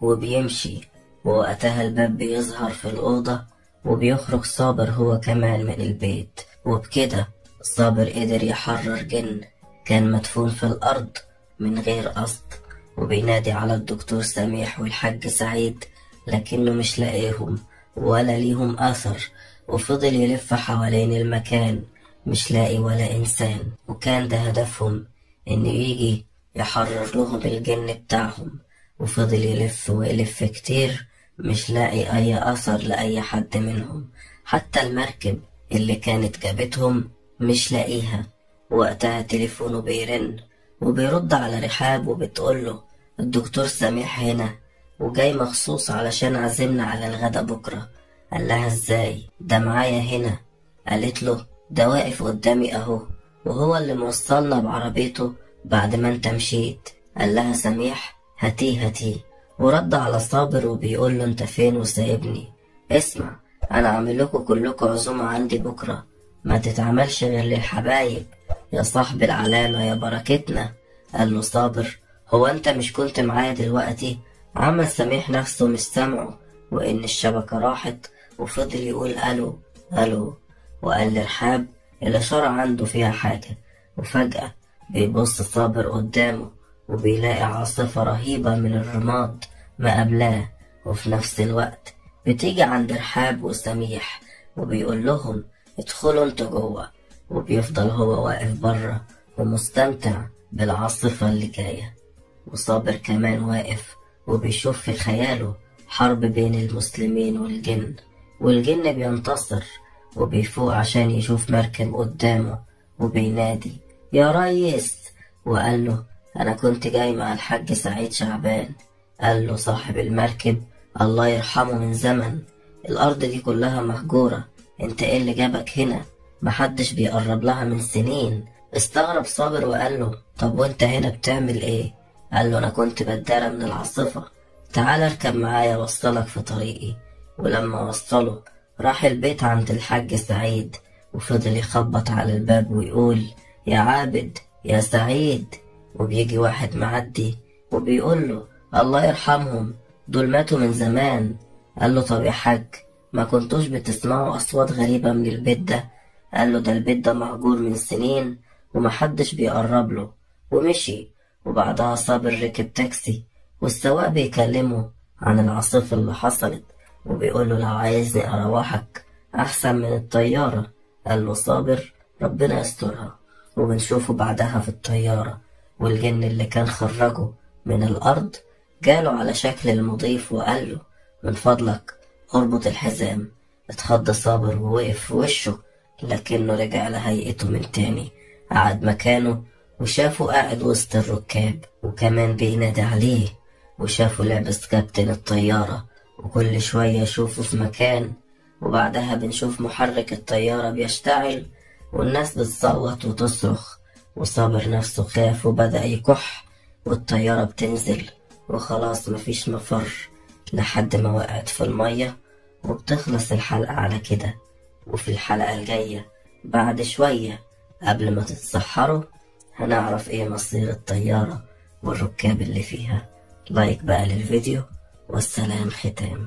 وبيمشي ووقتها الباب بيظهر في الأوضة وبيخرج صابر هو كمان من البيت وبكده صابر قدر يحرر جن كان مدفون في الأرض من غير قصد وبينادي على الدكتور سميح والحاج سعيد لكنه مش لاقيهم ولا ليهم أثر وفضل يلف حوالين المكان مش لاقي ولا إنسان وكان ده هدفهم إنه يجي يحرر لهم الجن بتاعهم وفضل يلف ويلف كتير مش لاقي أي أثر لأي حد منهم حتى المركب اللي كانت جابتهم مش لاقيها وقتها تليفونه بيرن وبيرد على رحاب وبتقوله الدكتور سميح هنا وجاي مخصوص علشان عزمنا على الغدا بكرة قال لها ازاي ده معايا هنا قالت له ده واقف قدامي اهو وهو اللي موصلنا بعربيته بعد ما انت مشيت قال لها سميح هاتيه هاتيه ورد على صابر وبيقول له انت فين وسايبني اسمع انا عامل لكم كلكم عزومة عندي بكرة ما تتعملش غير للحبايب يا صاحب العلامة يا بركتنا قال له صابر هو انت مش كنت معايا دلوقتي عمل سميح نفسه مش سامعه وان الشبكة راحت وفضل يقول الو الو وقال لرحاب الاشارة عنده فيها حاجة وفجأة بيبص صابر قدامه وبيلاقي عاصفة رهيبة من الرماد مقابلاه وفي نفس الوقت بتيجي عند رحاب وسميح وبيقول لهم ادخلوا انتوا جوه وبيفضل هو واقف بره ومستمتع بالعاصفة اللي جاية وصابر كمان واقف وبيشوف في خياله حرب بين المسلمين والجن والجن بينتصر وبيفوق عشان يشوف مركب قدامه وبينادي يا ريس وقال له أنا كنت جاي مع الحاج سعيد شعبان قال له صاحب المركب الله يرحمه من زمن الأرض دي كلها مهجورة انت ايه اللي جابك هنا محدش بيقرب لها من سنين استغرب صابر وقال له طب وانت هنا بتعمل ايه قال له انا كنت بدارة من العاصفة تعال اركب معايا وصلك في طريقي ولما وصله راح البيت عند الحاج سعيد وفضل يخبط على الباب ويقول يا عابد يا سعيد وبيجي واحد معدي وبيقول له الله يرحمهم دول ماتوا من زمان قال له طب يا حاج ما كنتوش بتسمعوا أصوات غريبة من البيت ده قال له ده البيت ده مهجور من سنين ومحدش بيقرب له ومشي وبعدها صابر ركب تاكسي والسواق بيكلمه عن العاصفة اللي حصلت وبيقول له لو عايزني أروحك أحسن من الطيارة قال له صابر ربنا يسترها وبنشوفه بعدها في الطيارة والجن اللي كان خرجه من الأرض جاله على شكل المضيف وقال له من فضلك اربط الحزام اتخض صابر ووقف في وشه لكنه رجع لهيئته من تاني قعد مكانه وشافه قاعد وسط الركاب وكمان بينادي عليه وشافه لابس كابتن الطيارة وكل شوية يشوفه في مكان وبعدها بنشوف محرك الطيارة بيشتعل والناس بتصوت وتصرخ وصابر نفسه خاف وبدأ يكح والطيارة بتنزل وخلاص مفيش مفر لحد ما وقعت في المية وبتخلص الحلقة على كده وفي الحلقة الجاية بعد شوية قبل ما تتسحروا هنعرف ايه مصير الطيارة والركاب اللي فيها لايك بقى للفيديو والسلام ختام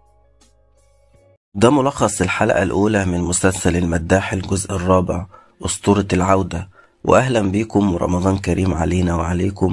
ده ملخص الحلقة الأولى من مسلسل المداح الجزء الرابع أسطورة العودة وأهلا بيكم ورمضان كريم علينا وعليكم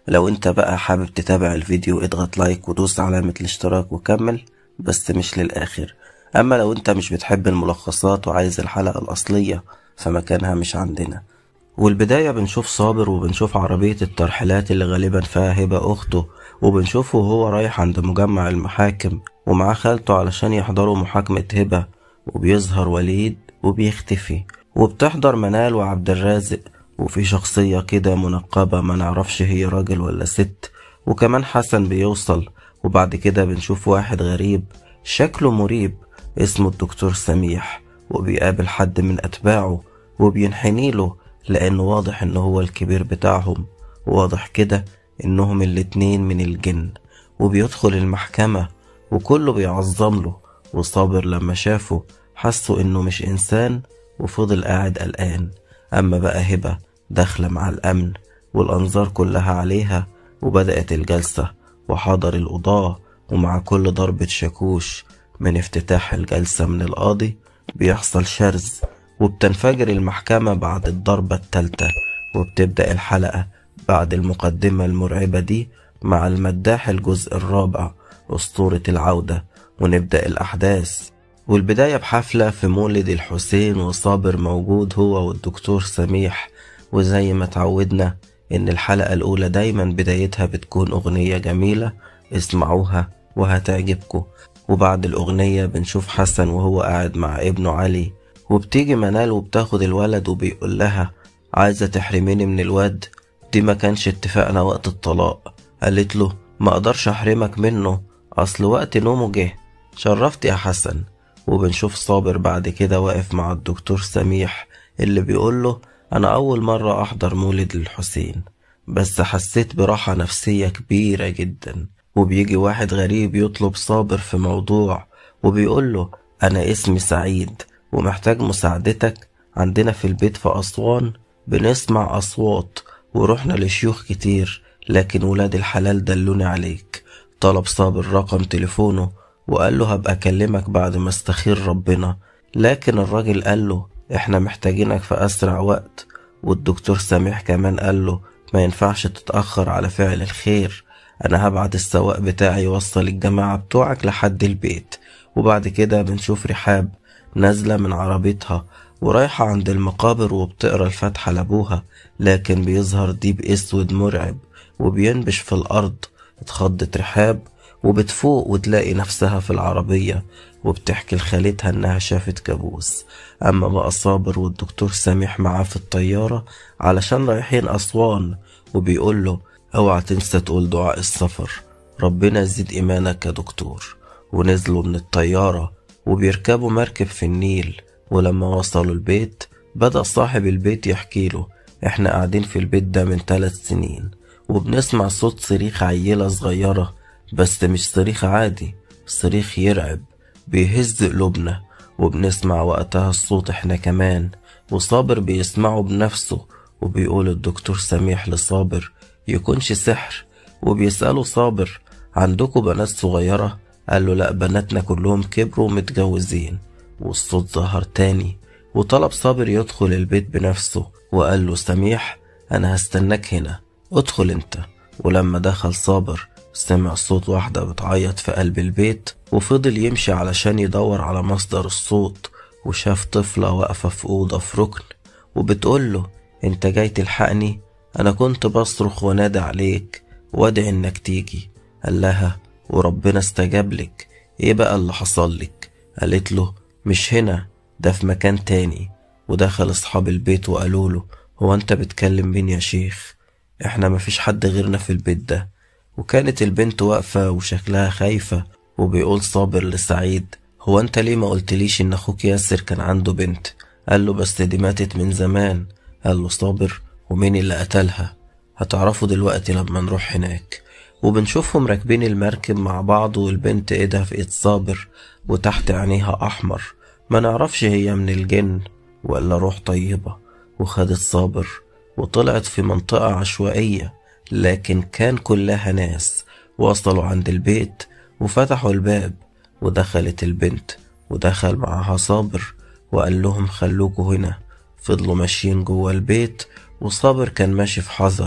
لو انت بقى حابب تتابع الفيديو اضغط لايك ودوس علامة الاشتراك وكمل بس مش للآخر أما لو انت مش بتحب الملخصات وعايز الحلقة الأصلية فمكانها مش عندنا والبداية بنشوف صابر وبنشوف عربية الترحيلات اللي غالبا فيها هبة أخته وبنشوفه وهو رايح عند مجمع المحاكم ومعاه خالته علشان يحضروا محاكمة هبة وبيظهر وليد وبيختفي وبتحضر منال وعبد الرازق وفي شخصية كده منقبة ما نعرفش هي راجل ولا ست وكمان حسن بيوصل وبعد كده بنشوف واحد غريب شكله مريب اسمه الدكتور سميح وبيقابل حد من أتباعه وبينحني له لأنه واضح إنه هو الكبير بتاعهم واضح كده إنهم الاتنين من الجن وبيدخل المحكمة وكله بيعظم له وصابر لما شافه حسوا إنه مش إنسان وفضل قاعد قلقان أما بقى هبة داخلة مع الأمن والأنظار كلها عليها وبدأت الجلسة وحضر القضاة ومع كل ضربة شاكوش من افتتاح الجلسة من القاضي بيحصل شرز وبتنفجر المحكمة بعد الضربة التالتة وبتبدأ الحلقة بعد المقدمة المرعبة دي مع المداح الجزء الرابع أسطورة العودة ونبدأ الأحداث والبداية بحفلة في مولد الحسين وصابر موجود هو والدكتور سميح وزي ما تعودنا إن الحلقة الأولى دايما بدايتها بتكون أغنية جميلة اسمعوها وهتعجبكم وبعد الأغنية بنشوف حسن وهو قاعد مع ابنه علي وبتيجي منال وبتاخد الولد وبيقول لها عايزة تحرميني من الواد دي ما كانش اتفاقنا وقت الطلاق قالت له ما اقدرش احرمك منه اصل وقت نومه جه شرفت يا حسن وبنشوف صابر بعد كده واقف مع الدكتور سميح اللي بيقول له انا اول مرة احضر مولد الحسين بس حسيت براحة نفسية كبيرة جدا وبيجي واحد غريب يطلب صابر في موضوع وبيقول له انا اسمي سعيد ومحتاج مساعدتك عندنا في البيت في أسوان بنسمع أصوات ورحنا لشيوخ كتير لكن ولاد الحلال دلوني عليك طلب صابر رقم تليفونه وقال له هبقى أكلمك بعد ما استخير ربنا لكن الراجل قال له احنا محتاجينك في أسرع وقت والدكتور سميح كمان قال له ما ينفعش تتأخر على فعل الخير أنا هبعت السواق بتاعي يوصل الجماعة بتوعك لحد البيت وبعد كده بنشوف رحاب نازلة من عربيتها ورايحة عند المقابر وبتقرا الفاتحة لأبوها لكن بيظهر ديب أسود مرعب وبينبش في الأرض اتخضت رحاب وبتفوق وتلاقي نفسها في العربية وبتحكي لخالتها إنها شافت كابوس أما بقى صابر والدكتور سامح معاه في الطيارة علشان رايحين أسوان وبيقول له اوعى تنسى تقول دعاء السفر ربنا يزيد إيمانك يا دكتور ونزلوا من الطيارة وبيركبوا مركب في النيل ولما وصلوا البيت بدأ صاحب البيت يحكي له احنا قاعدين في البيت ده من ثلاث سنين وبنسمع صوت صريخ عيلة صغيرة بس مش صريخ عادي صريخ يرعب بيهز قلوبنا وبنسمع وقتها الصوت احنا كمان وصابر بيسمعه بنفسه وبيقول الدكتور سميح لصابر يكونش سحر وبيسأله صابر عندكم بنات صغيرة قال له لا بناتنا كلهم كبروا ومتجوزين والصوت ظهر تاني وطلب صابر يدخل البيت بنفسه وقال له سميح أنا هستناك هنا ادخل انت ولما دخل صابر سمع صوت واحدة بتعيط في قلب البيت وفضل يمشي علشان يدور على مصدر الصوت وشاف طفلة واقفة في أوضة في ركن وبتقول له انت جاي تلحقني أنا كنت بصرخ ونادى عليك وادعي إنك تيجي قال لها وربنا استجاب لك ايه بقى اللي حصل لك قالت له مش هنا ده في مكان تاني ودخل اصحاب البيت وقالوا له هو انت بتكلم مين يا شيخ احنا مفيش حد غيرنا في البيت ده وكانت البنت واقفة وشكلها خايفة وبيقول صابر لسعيد هو انت ليه ما قلتليش ان اخوك ياسر كان عنده بنت قال له بس دي ماتت من زمان قال له صابر ومين اللي قتلها هتعرفوا دلوقتي لما نروح هناك وبنشوفهم راكبين المركب مع بعض والبنت ايدها في ايد صابر وتحت عينيها احمر ما نعرفش هي من الجن ولا روح طيبة وخدت صابر وطلعت في منطقة عشوائية لكن كان كلها ناس وصلوا عند البيت وفتحوا الباب ودخلت البنت ودخل معاها صابر وقال لهم خلوكوا هنا فضلوا ماشيين جوه البيت وصابر كان ماشي في حذر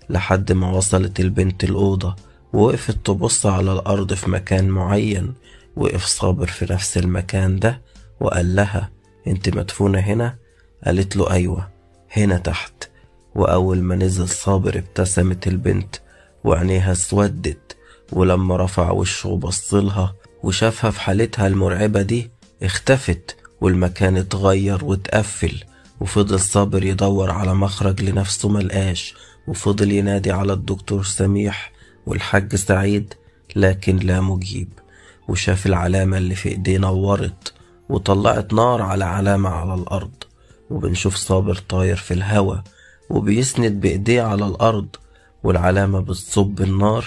لحد ما وصلت البنت الأوضة ووقفت تبص على الأرض في مكان معين وقف صابر في نفس المكان ده وقال لها انت مدفونة هنا قالت له أيوة هنا تحت وأول ما نزل صابر ابتسمت البنت وعينيها اسودت ولما رفع وشه وبصلها وشافها في حالتها المرعبة دي اختفت والمكان اتغير واتقفل وفضل صابر يدور على مخرج لنفسه ملقاش وفضل ينادي على الدكتور سميح والحاج سعيد لكن لا مجيب وشاف العلامة اللي في ايديه نورت وطلعت نار على علامة على الأرض وبنشوف صابر طاير في الهوا وبيسند بإيديه على الأرض والعلامة بتصب النار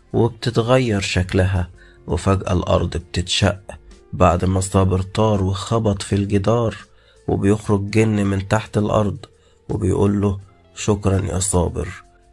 وبتتغير شكلها وفجأة الأرض بتتشق بعد ما صابر طار وخبط في الجدار وبيخرج جن من تحت الأرض وبيقول له شكرا يا صابر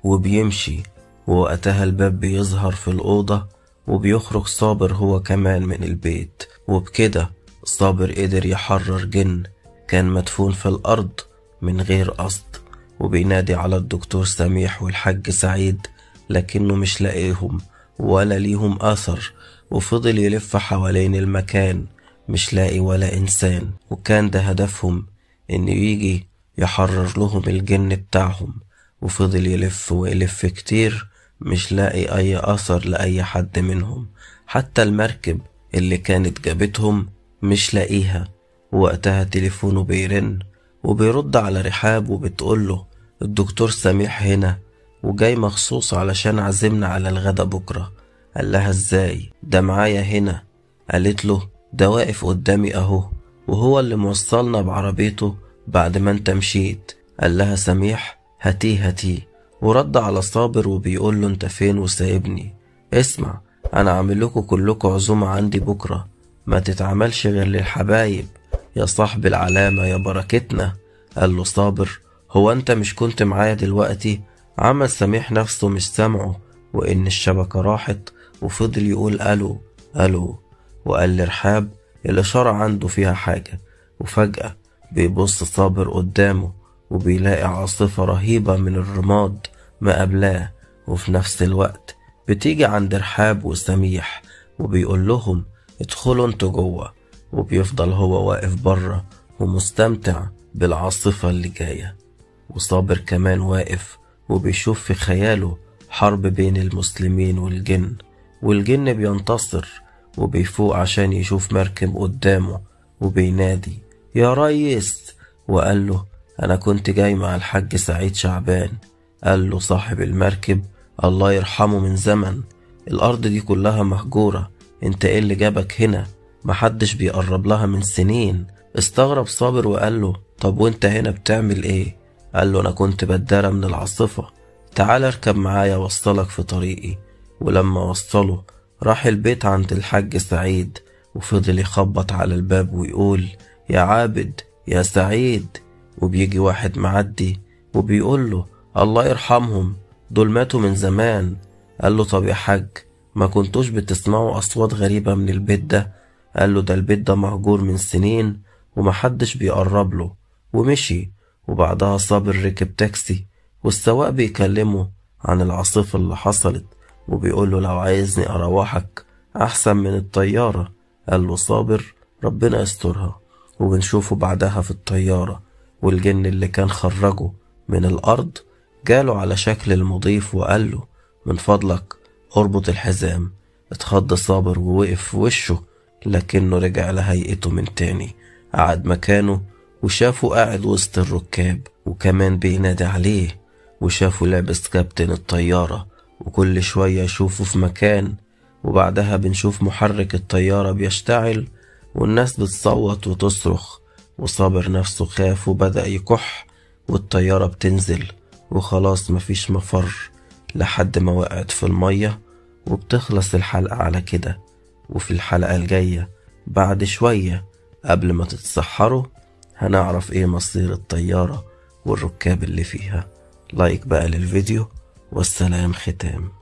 وبيمشي ووقتها الباب بيظهر في الأوضة وبيخرج صابر هو كمان من البيت وبكده صابر قدر يحرر جن كان مدفون في الأرض من غير قصد وبينادي على الدكتور سميح والحاج سعيد لكنه مش لاقيهم ولا ليهم أثر وفضل يلف حوالين المكان مش لاقي ولا إنسان وكان ده هدفهم إنه يجي يحرر لهم الجن بتاعهم وفضل يلف ويلف كتير مش لاقي أي أثر لأي حد منهم حتى المركب اللي كانت جابتهم مش لاقيها وقتها تليفونه بيرن وبيرد على رحاب وبتقوله الدكتور سميح هنا وجاي مخصوص علشان عزمنا على الغدا بكرة قال لها ازاي ده معايا هنا قالت له ده واقف قدامي اهو وهو اللي موصلنا بعربيته بعد ما انت مشيت قال لها سميح هاتيه هاتيه ورد على صابر وبيقول له انت فين وسايبني اسمع انا عامل لكم كلكم عزومة عندي بكرة ما تتعملش غير للحبايب يا صاحب العلامة يا بركتنا قال له صابر هو انت مش كنت معايا دلوقتي عمل سميح نفسه مش سامعه وان الشبكة راحت وفضل يقول الو الو وقال لرحاب الاشارة عنده فيها حاجة وفجأة بيبص صابر قدامه وبيلاقي عاصفة رهيبة من الرماد مقابلاه وفي نفس الوقت بتيجي عند رحاب وسميح وبيقول لهم ادخلوا انتوا جوه وبيفضل هو واقف بره ومستمتع بالعاصفة اللي جاية وصابر كمان واقف وبيشوف في خياله حرب بين المسلمين والجن والجن بينتصر وبيفوق عشان يشوف مركب قدامه وبينادي يا ريس وقال له أنا كنت جاي مع الحاج سعيد شعبان قال له صاحب المركب الله يرحمه من زمن الأرض دي كلها مهجورة انت ايه اللي جابك هنا محدش بيقرب لها من سنين استغرب صابر وقال له طب وانت هنا بتعمل ايه قال له انا كنت بدارة من العاصفة تعال اركب معايا وصلك في طريقي ولما وصله راح البيت عند الحاج سعيد وفضل يخبط على الباب ويقول يا عابد يا سعيد وبيجي واحد معدي وبيقول له الله يرحمهم دول ماتوا من زمان قال له طب يا حاج ما كنتوش بتسمعوا أصوات غريبة من البيت ده قال له ده البيت ده مهجور من سنين ومحدش بيقرب له ومشي وبعدها صابر ركب تاكسي والسواق بيكلمه عن العاصفة اللي حصلت وبيقول له لو عايزني أروحك أحسن من الطيارة قال له صابر ربنا يسترها وبنشوفه بعدها في الطيارة والجن اللي كان خرجه من الأرض جاله على شكل المضيف وقال له من فضلك اربط الحزام اتخض صابر ووقف في وشه لكنه رجع لهيئته من تاني قعد مكانه وشافه قاعد وسط الركاب وكمان بينادي عليه وشافه لابس كابتن الطيارة وكل شوية يشوفه في مكان وبعدها بنشوف محرك الطيارة بيشتعل والناس بتصوت وتصرخ وصابر نفسه خاف وبدأ يكح والطيارة بتنزل وخلاص مفيش مفر لحد ما وقعت في المية وبتخلص الحلقة على كده وفي الحلقة الجاية بعد شوية قبل ما تتسحروا هنعرف ايه مصير الطيارة والركاب اللي فيها لايك بقى للفيديو والسلام ختام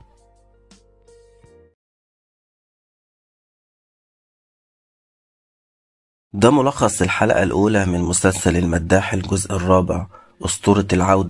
ده ملخص الحلقة الأولى من مسلسل المداح الجزء الرابع أسطورة العودة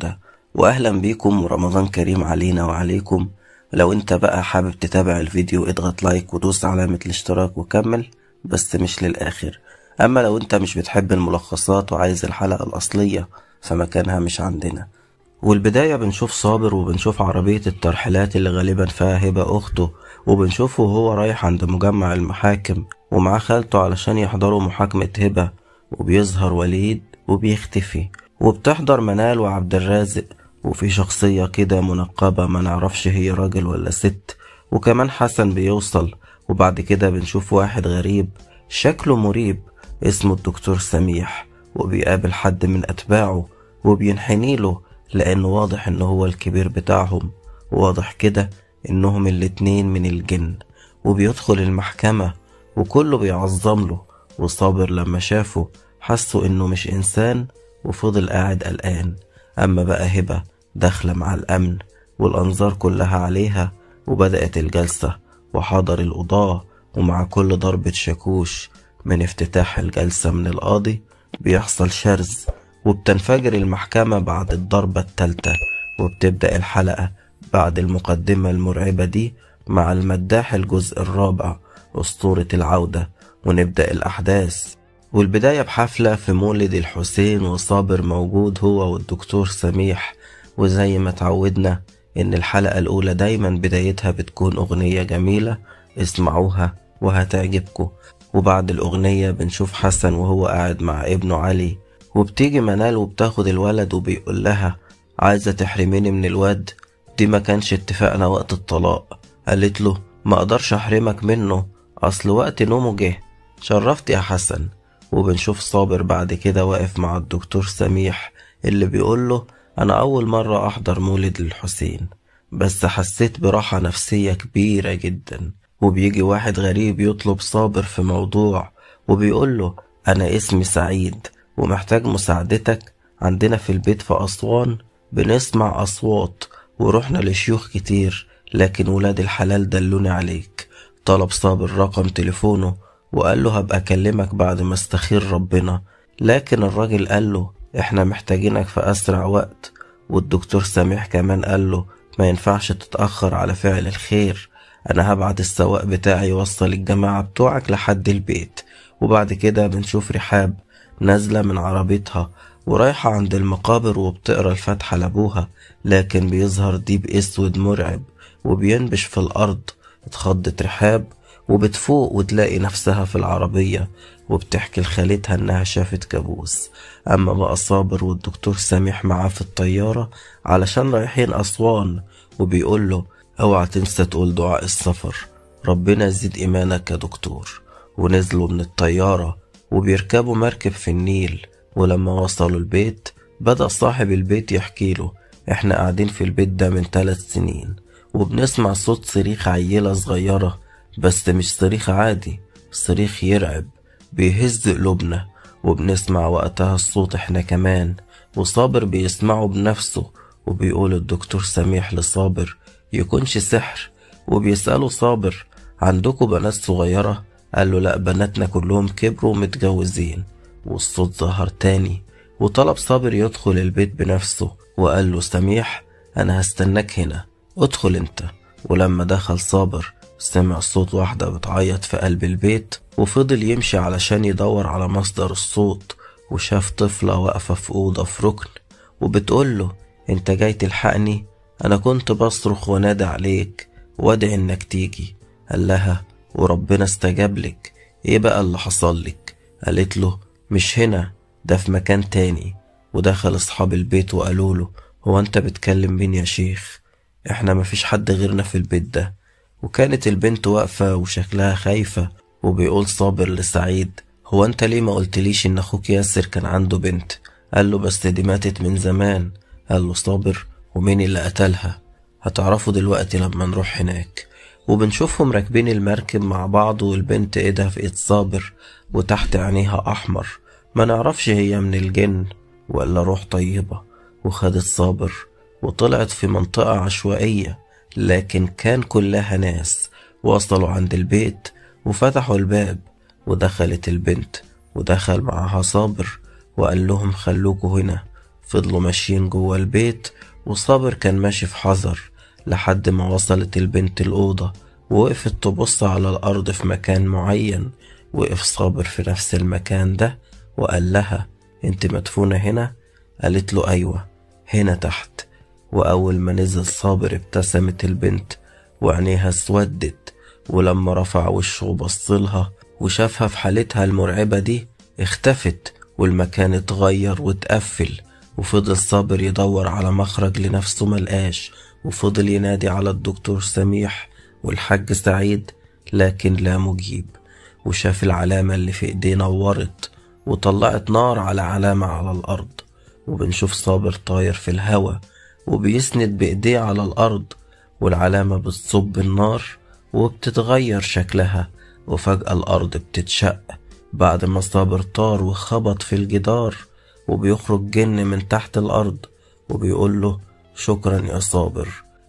واهلا بيكم ورمضان كريم علينا وعليكم لو انت بقى حابب تتابع الفيديو اضغط لايك ودوس علامة الاشتراك وكمل بس مش للاخر اما لو انت مش بتحب الملخصات وعايز الحلقة الاصلية فمكانها مش عندنا والبداية بنشوف صابر وبنشوف عربية الترحيلات اللي غالبا فيها هبة أخته وبنشوفه وهو رايح عند مجمع المحاكم ومعاه خالته علشان يحضروا محاكمة هبة وبيظهر وليد وبيختفي وبتحضر منال وعبد الرازق وفي شخصية كده منقبة ما نعرفش هي راجل ولا ست وكمان حسن بيوصل وبعد كده بنشوف واحد غريب شكله مريب اسمه الدكتور سميح وبيقابل حد من أتباعه وبينحني له لأنه واضح إنه هو الكبير بتاعهم واضح كده إنهم الاتنين من الجن وبيدخل المحكمة وكله بيعظم له وصابر لما شافه حسوا إنه مش إنسان وفضل قاعد قلقان أما بقى هبة داخلة مع الأمن والأنظار كلها عليها وبدأت الجلسة وحضر القضاة ومع كل ضربة شاكوش من افتتاح الجلسة من القاضي بيحصل شرز وبتنفجر المحكمة بعد الضربة التالتة وبتبدأ الحلقة بعد المقدمة المرعبة دي مع المداح الجزء الرابع أسطورة العودة ونبدأ الأحداث والبداية بحفلة في مولد الحسين وصابر موجود هو والدكتور سميح وزي ما تعودنا إن الحلقة الأولى دايما بدايتها بتكون أغنية جميلة اسمعوها وهتعجبكم وبعد الأغنية بنشوف حسن وهو قاعد مع ابنه علي وبتيجي منال وبتاخد الولد وبيقول لها عايزة تحرميني من الواد دي ما كانش اتفاقنا وقت الطلاق قالت له ما اقدرش احرمك منه اصل وقت نومه جه شرفت يا حسن وبنشوف صابر بعد كده واقف مع الدكتور سميح اللي بيقول له انا اول مرة احضر مولد الحسين بس حسيت براحة نفسية كبيرة جدا وبيجي واحد غريب يطلب صابر في موضوع وبيقول له انا اسمي سعيد ومحتاج مساعدتك عندنا في البيت في أسوان بنسمع أصوات ورحنا لشيوخ كتير لكن ولاد الحلال دلوني عليك طلب صابر رقم تليفونه وقال له هبقى أكلمك بعد ما استخير ربنا لكن الراجل قال له احنا محتاجينك في أسرع وقت والدكتور سميح كمان قال له ما ينفعش تتأخر على فعل الخير أنا هبعت السواق بتاعي يوصل الجماعة بتوعك لحد البيت وبعد كده بنشوف رحاب نازلة من عربيتها ورايحة عند المقابر وبتقرا الفاتحة لأبوها لكن بيظهر ديب أسود مرعب وبينبش في الأرض اتخضت رحاب وبتفوق وتلاقي نفسها في العربية وبتحكي لخالتها إنها شافت كابوس أما بقى صابر والدكتور سامح معاه في الطيارة علشان رايحين أسوان وبيقول له اوعى تنسى تقول دعاء السفر ربنا يزيد إيمانك يا دكتور ونزلوا من الطيارة وبيركبوا مركب في النيل ولما وصلوا البيت بدأ صاحب البيت يحكي له احنا قاعدين في البيت ده من ثلاث سنين وبنسمع صوت صريخ عيلة صغيرة بس مش صريخ عادي صريخ يرعب بيهز قلوبنا وبنسمع وقتها الصوت احنا كمان وصابر بيسمعه بنفسه وبيقول الدكتور سميح لصابر يكونش سحر وبيسأله صابر عندكم بنات صغيرة قال له لا بناتنا كلهم كبروا ومتجوزين والصوت ظهر تاني وطلب صابر يدخل البيت بنفسه وقال له سميح أنا هستناك هنا ادخل انت ولما دخل صابر سمع صوت واحدة بتعيط في قلب البيت وفضل يمشي علشان يدور على مصدر الصوت وشاف طفلة واقفة في أوضة في ركن وبتقول له انت جاي تلحقني أنا كنت بصرخ ونادى عليك وادعي إنك تيجي قال لها وربنا استجاب لك ايه بقى اللي حصل لك قالت له مش هنا ده في مكان تاني ودخل اصحاب البيت وقالوا له هو انت بتكلم مين يا شيخ احنا مفيش حد غيرنا في البيت ده وكانت البنت واقفة وشكلها خايفة وبيقول صابر لسعيد هو انت ليه ما قلتليش ان اخوك ياسر كان عنده بنت قال له بس دي ماتت من زمان قال له صابر ومين اللي قتلها هتعرفوا دلوقتي لما نروح هناك وبنشوفهم راكبين المركب مع بعض والبنت ايدها في ايد صابر وتحت عينيها احمر ما نعرفش هي من الجن ولا روح طيبة وخدت صابر وطلعت في منطقة عشوائية لكن كان كلها ناس وصلوا عند البيت وفتحوا الباب ودخلت البنت ودخل معاها صابر وقال لهم خلوكوا هنا فضلوا ماشيين جوه البيت وصابر كان ماشي في حذر لحد ما وصلت البنت الأوضة ووقفت تبص على الأرض في مكان معين وقف صابر في نفس المكان ده وقال لها انت مدفونة هنا قالت له أيوة هنا تحت وأول ما نزل صابر ابتسمت البنت وعينيها اسودت ولما رفع وشه وبصلها وشافها في حالتها المرعبة دي اختفت والمكان اتغير واتقفل وفضل صابر يدور على مخرج لنفسه ملقاش وفضل ينادي على الدكتور سميح والحاج سعيد لكن لا مجيب وشاف العلامة اللي في ايديه نورت وطلعت نار على علامة على الأرض وبنشوف صابر طاير في الهوا وبيسند بإيديه على الأرض والعلامة بتصب النار وبتتغير شكلها وفجأة الأرض بتتشق بعد ما صابر طار وخبط في الجدار وبيخرج جن من تحت الأرض وبيقول له شكرا يا صابر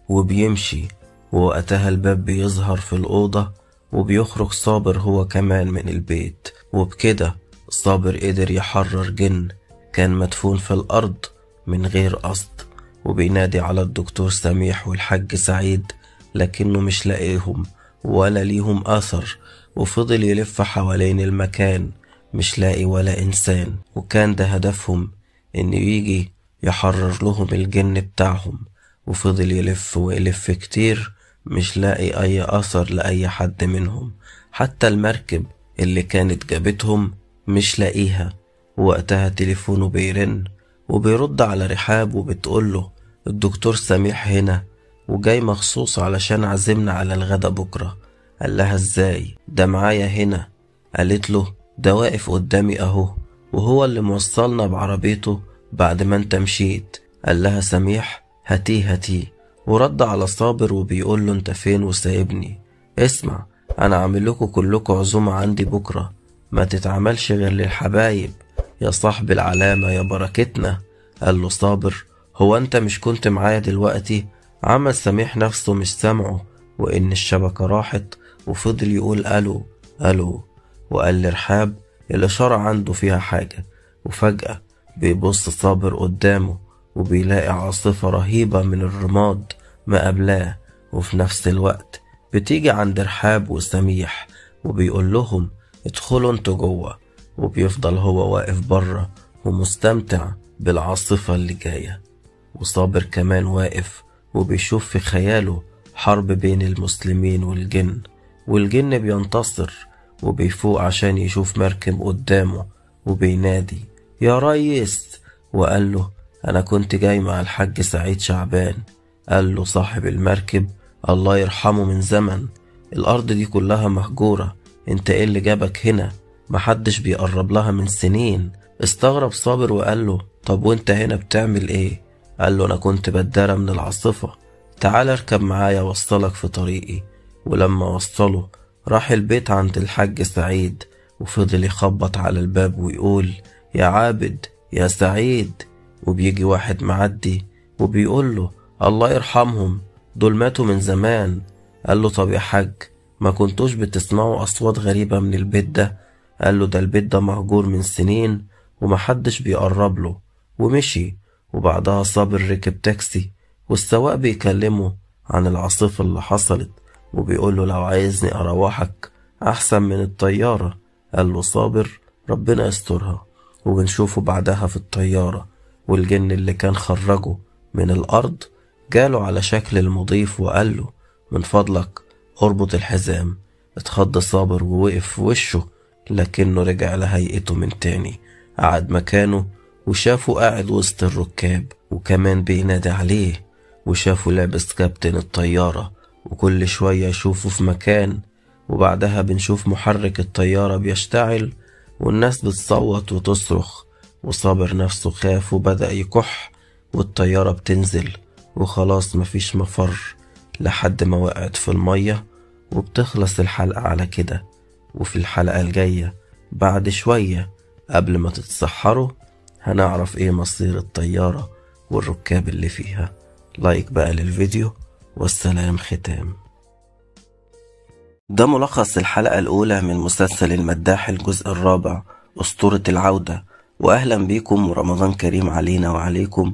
وبيمشي ووقتها الباب بيظهر في الأوضة وبيخرج صابر هو كمان من البيت وبكده صابر قدر يحرر جن كان مدفون في الأرض من غير قصد وبينادي على الدكتور سميح والحاج سعيد لكنه مش لاقيهم ولا ليهم أثر وفضل يلف حوالين المكان مش لاقي ولا إنسان وكان ده هدفهم إنه يجي يحرر لهم الجن بتاعهم وفضل يلف ويلف كتير مش لاقي أي أثر لأي حد منهم حتى المركب اللي كانت جابتهم مش لاقيها وقتها تليفونه بيرن وبيرد على رحاب وبتقوله الدكتور سميح هنا وجاي مخصوص علشان عزمنا على الغدا بكرة قال لها ازاي ده معايا هنا قالت له ده واقف قدامي اهو وهو اللي موصلنا بعربيته بعد ما انت مشيت قال لها سميح هاتيه هاتيه ورد على صابر وبيقول له انت فين وسايبني اسمع انا عامل لكم كلكم عزومة عندي بكرة ما تتعملش غير للحبايب يا صاحب العلامة يا بركتنا قال له صابر هو انت مش كنت معايا دلوقتي عمل سميح نفسه مش سامعه وان الشبكة راحت وفضل يقول الو الو وقال لرحاب الاشارة عنده فيها حاجة وفجأة بيبص صابر قدامه وبيلاقي عاصفة رهيبة من الرماد مقابلاه وفي نفس الوقت بتيجي عند رحاب وسميح وبيقول لهم ادخلوا انتوا جوه وبيفضل هو واقف بره ومستمتع بالعاصفة اللي جاية وصابر كمان واقف وبيشوف في خياله حرب بين المسلمين والجن والجن بينتصر وبيفوق عشان يشوف مركب قدامه وبينادي يا ريس وقال له أنا كنت جاي مع الحاج سعيد شعبان قال له صاحب المركب الله يرحمه من زمن الأرض دي كلها مهجورة انت ايه اللي جابك هنا محدش بيقرب لها من سنين استغرب صابر وقال له طب وانت هنا بتعمل ايه قال له انا كنت بدارة من العاصفة تعال اركب معايا وصلك في طريقي ولما وصله راح البيت عند الحاج سعيد وفضل يخبط على الباب ويقول يا عابد يا سعيد وبيجي واحد معدي وبيقول له الله يرحمهم دول ماتوا من زمان قال له طب يا حاج ما كنتوش بتسمعوا أصوات غريبة من البيت ده قال له ده البيت ده مهجور من سنين ومحدش بيقرب له ومشي وبعدها صابر ركب تاكسي والسواق بيكلمه عن العاصفة اللي حصلت وبيقول له لو عايزني أروحك أحسن من الطيارة قال له صابر ربنا يسترها وبنشوفه بعدها في الطيارة والجن اللي كان خرجه من الأرض جاله على شكل المضيف وقال له من فضلك اربط الحزام اتخض صابر ووقف في وشه لكنه رجع لهيئته من تاني قعد مكانه وشافه قاعد وسط الركاب وكمان بينادي عليه وشافه لابس كابتن الطيارة وكل شوية يشوفه في مكان وبعدها بنشوف محرك الطيارة بيشتعل والناس بتصوت وتصرخ وصابر نفسه خاف وبدأ يكح والطيارة بتنزل وخلاص مفيش مفر لحد ما وقعت في المية وبتخلص الحلقة على كده وفي الحلقة الجاية بعد شوية قبل ما تتسحروا هنعرف ايه مصير الطيارة والركاب اللي فيها لايك بقى للفيديو والسلام ختام ده ملخص الحلقة الأولى من مسلسل المداح الجزء الرابع أسطورة العودة وأهلا بيكم ورمضان كريم علينا وعليكم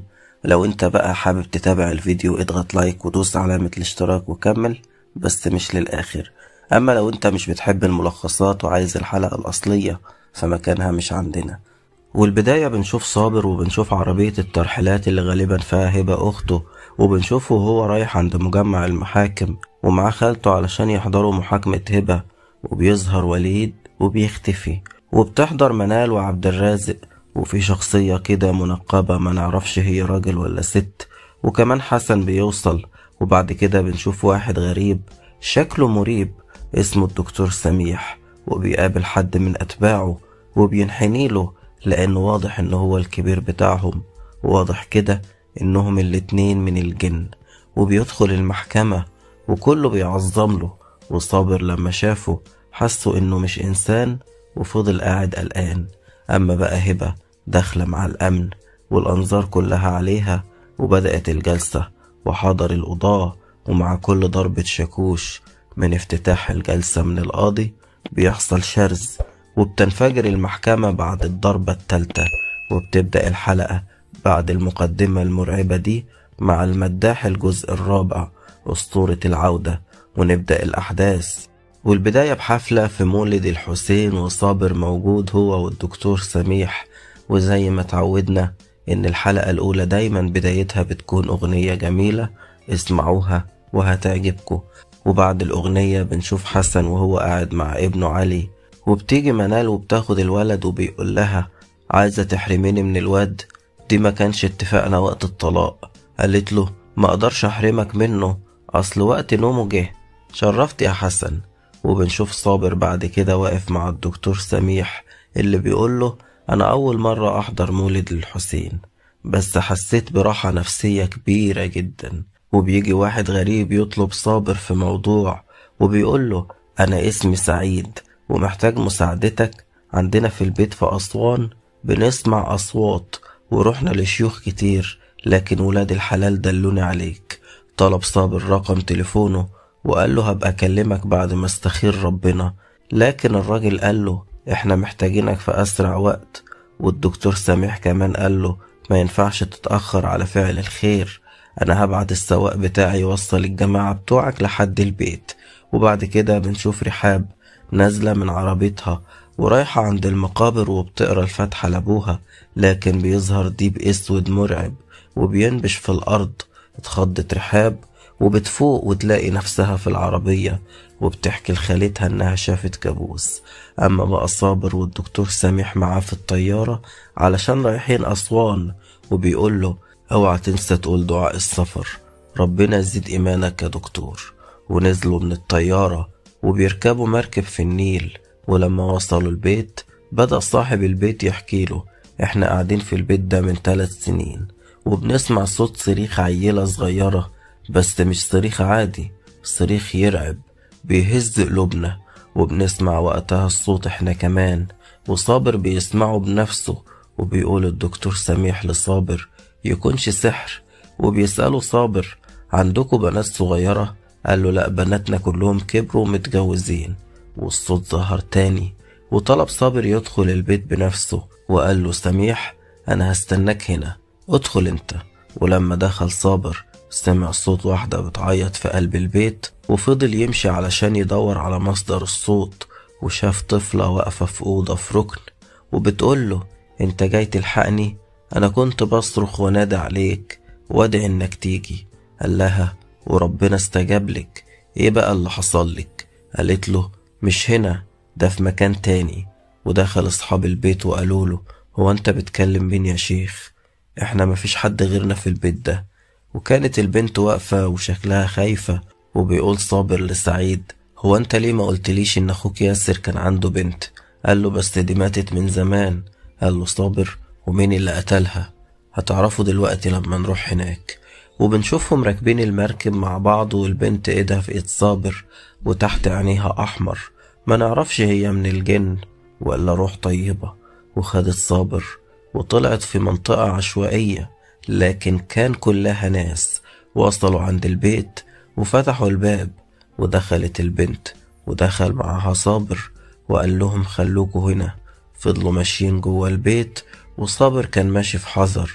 لو انت بقى حابب تتابع الفيديو اضغط لايك ودوس علامة الاشتراك وكمل بس مش للآخر أما لو انت مش بتحب الملخصات وعايز الحلقة الأصلية فمكانها مش عندنا والبداية بنشوف صابر وبنشوف عربية الترحيلات اللي غالبا فيها هبة أخته وبنشوفه وهو رايح عند مجمع المحاكم ومعاه خالته علشان يحضروا محاكمة هبة وبيظهر وليد وبيختفي وبتحضر منال وعبد الرازق وفي شخصية كده منقبة ما نعرفش هي راجل ولا ست وكمان حسن بيوصل وبعد كده بنشوف واحد غريب شكله مريب اسمه الدكتور سميح وبيقابل حد من أتباعه وبينحني له لأنه واضح إن هو الكبير بتاعهم واضح كده إنهم الاتنين من الجن وبيدخل المحكمة وكله بيعظم له وصابر لما شافه حسوا إنه مش إنسان وفضل قاعد قلقان أما بقى هبة داخلة مع الأمن والأنظار كلها عليها وبدأت الجلسة وحضر القضاة ومع كل ضربة شاكوش من افتتاح الجلسة من القاضي بيحصل شرز وبتنفجر المحكمة بعد الضربة التالتة وبتبدأ الحلقة بعد المقدمة المرعبة دي مع المداح الجزء الرابع أسطورة العودة ونبدأ الأحداث والبداية بحفلة في مولد الحسين وصابر موجود هو والدكتور سميح وزي ما تعودنا إن الحلقة الأولى دايما بدايتها بتكون أغنية جميلة اسمعوها وهتعجبكم وبعد الأغنية بنشوف حسن وهو قاعد مع ابنه علي وبتيجي منال وبتاخد الولد وبيقول لها عايزة تحرميني من الواد دي ما كانش اتفاقنا وقت الطلاق قالت له ما اقدرش احرمك منه اصل وقت نومه جه شرفت يا حسن وبنشوف صابر بعد كده واقف مع الدكتور سميح اللي بيقول له انا اول مرة احضر مولد الحسين بس حسيت براحة نفسية كبيرة جدا وبيجي واحد غريب يطلب صابر في موضوع وبيقول له انا اسمي سعيد ومحتاج مساعدتك عندنا في البيت في أسوان بنسمع أصوات ورحنا لشيوخ كتير لكن ولاد الحلال دلوني عليك طلب صابر رقم تليفونه وقال له هبقى أكلمك بعد ما استخير ربنا لكن الراجل قال له احنا محتاجينك في أسرع وقت والدكتور سميح كمان قال له ما ينفعش تتأخر على فعل الخير أنا هبعت السواق بتاعي يوصل الجماعة بتوعك لحد البيت وبعد كده بنشوف رحاب نازلة من عربيتها ورايحة عند المقابر وبتقرا الفاتحة لأبوها لكن بيظهر ديب أسود مرعب وبينبش في الأرض اتخضت رحاب وبتفوق وتلاقي نفسها في العربية وبتحكي لخالتها إنها شافت كابوس أما بقى صابر والدكتور سامح معاه في الطيارة علشان رايحين أسوان وبيقول له اوعى تنسى تقول دعاء السفر ربنا يزيد إيمانك يا دكتور ونزلوا من الطيارة وبيركبوا مركب في النيل ولما وصلوا البيت بدأ صاحب البيت يحكي له احنا قاعدين في البيت ده من ثلاث سنين وبنسمع صوت صريخ عيلة صغيرة بس مش صريخ عادي صريخ يرعب بيهز قلوبنا وبنسمع وقتها الصوت احنا كمان وصابر بيسمعه بنفسه وبيقول الدكتور سميح لصابر يكونش سحر وبيسأله صابر عندكم بنات صغيرة قال له لا بناتنا كلهم كبروا ومتجوزين والصوت ظهر تاني وطلب صابر يدخل البيت بنفسه وقال له سميح أنا هستناك هنا ادخل انت ولما دخل صابر سمع صوت واحدة بتعيط في قلب البيت وفضل يمشي علشان يدور على مصدر الصوت وشاف طفلة واقفة في أوضة في ركن وبتقول له انت جاي تلحقني أنا كنت بصرخ ونادى عليك وادعي إنك تيجي قال لها وربنا استجاب لك ايه بقى اللي حصل لك قالت له مش هنا ده في مكان تاني ودخل اصحاب البيت وقالوا له هو انت بتكلم مين يا شيخ احنا مفيش حد غيرنا في البيت ده وكانت البنت واقفة وشكلها خايفة وبيقول صابر لسعيد هو انت ليه ما قلتليش ان اخوك ياسر كان عنده بنت قال له بس دي ماتت من زمان قال له صابر ومين اللي قتلها هتعرفوا دلوقتي لما نروح هناك وبنشوفهم راكبين المركب مع بعض والبنت ايدها في ايد صابر وتحت عينيها احمر ما نعرفش هي من الجن ولا روح طيبة وخدت صابر وطلعت في منطقة عشوائية لكن كان كلها ناس وصلوا عند البيت وفتحوا الباب ودخلت البنت ودخل معاها صابر وقال لهم خلوكوا هنا فضلوا ماشيين جوه البيت وصابر كان ماشي في حذر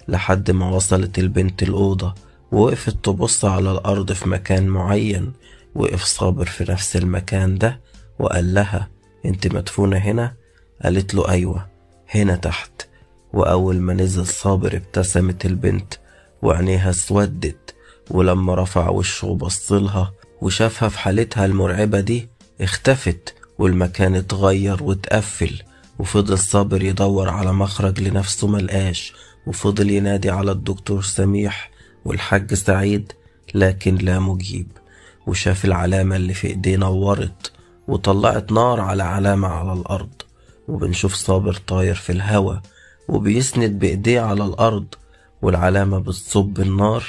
لحد ما وصلت البنت الأوضة ووقفت تبص على الأرض في مكان معين وقف صابر في نفس المكان ده وقال لها انت مدفونة هنا قالت له أيوة هنا تحت وأول ما نزل صابر ابتسمت البنت وعينيها اسودت ولما رفع وشه وبصلها وشافها في حالتها المرعبة دي اختفت والمكان اتغير واتقفل وفضل صابر يدور على مخرج لنفسه ملقاش وفضل ينادي على الدكتور سميح والحاج سعيد لكن لا مجيب وشاف العلامة اللي في ايديه نورت وطلعت نار على علامة على الأرض وبنشوف صابر طاير في الهوا وبيسند بإيديه على الأرض والعلامة بتصب النار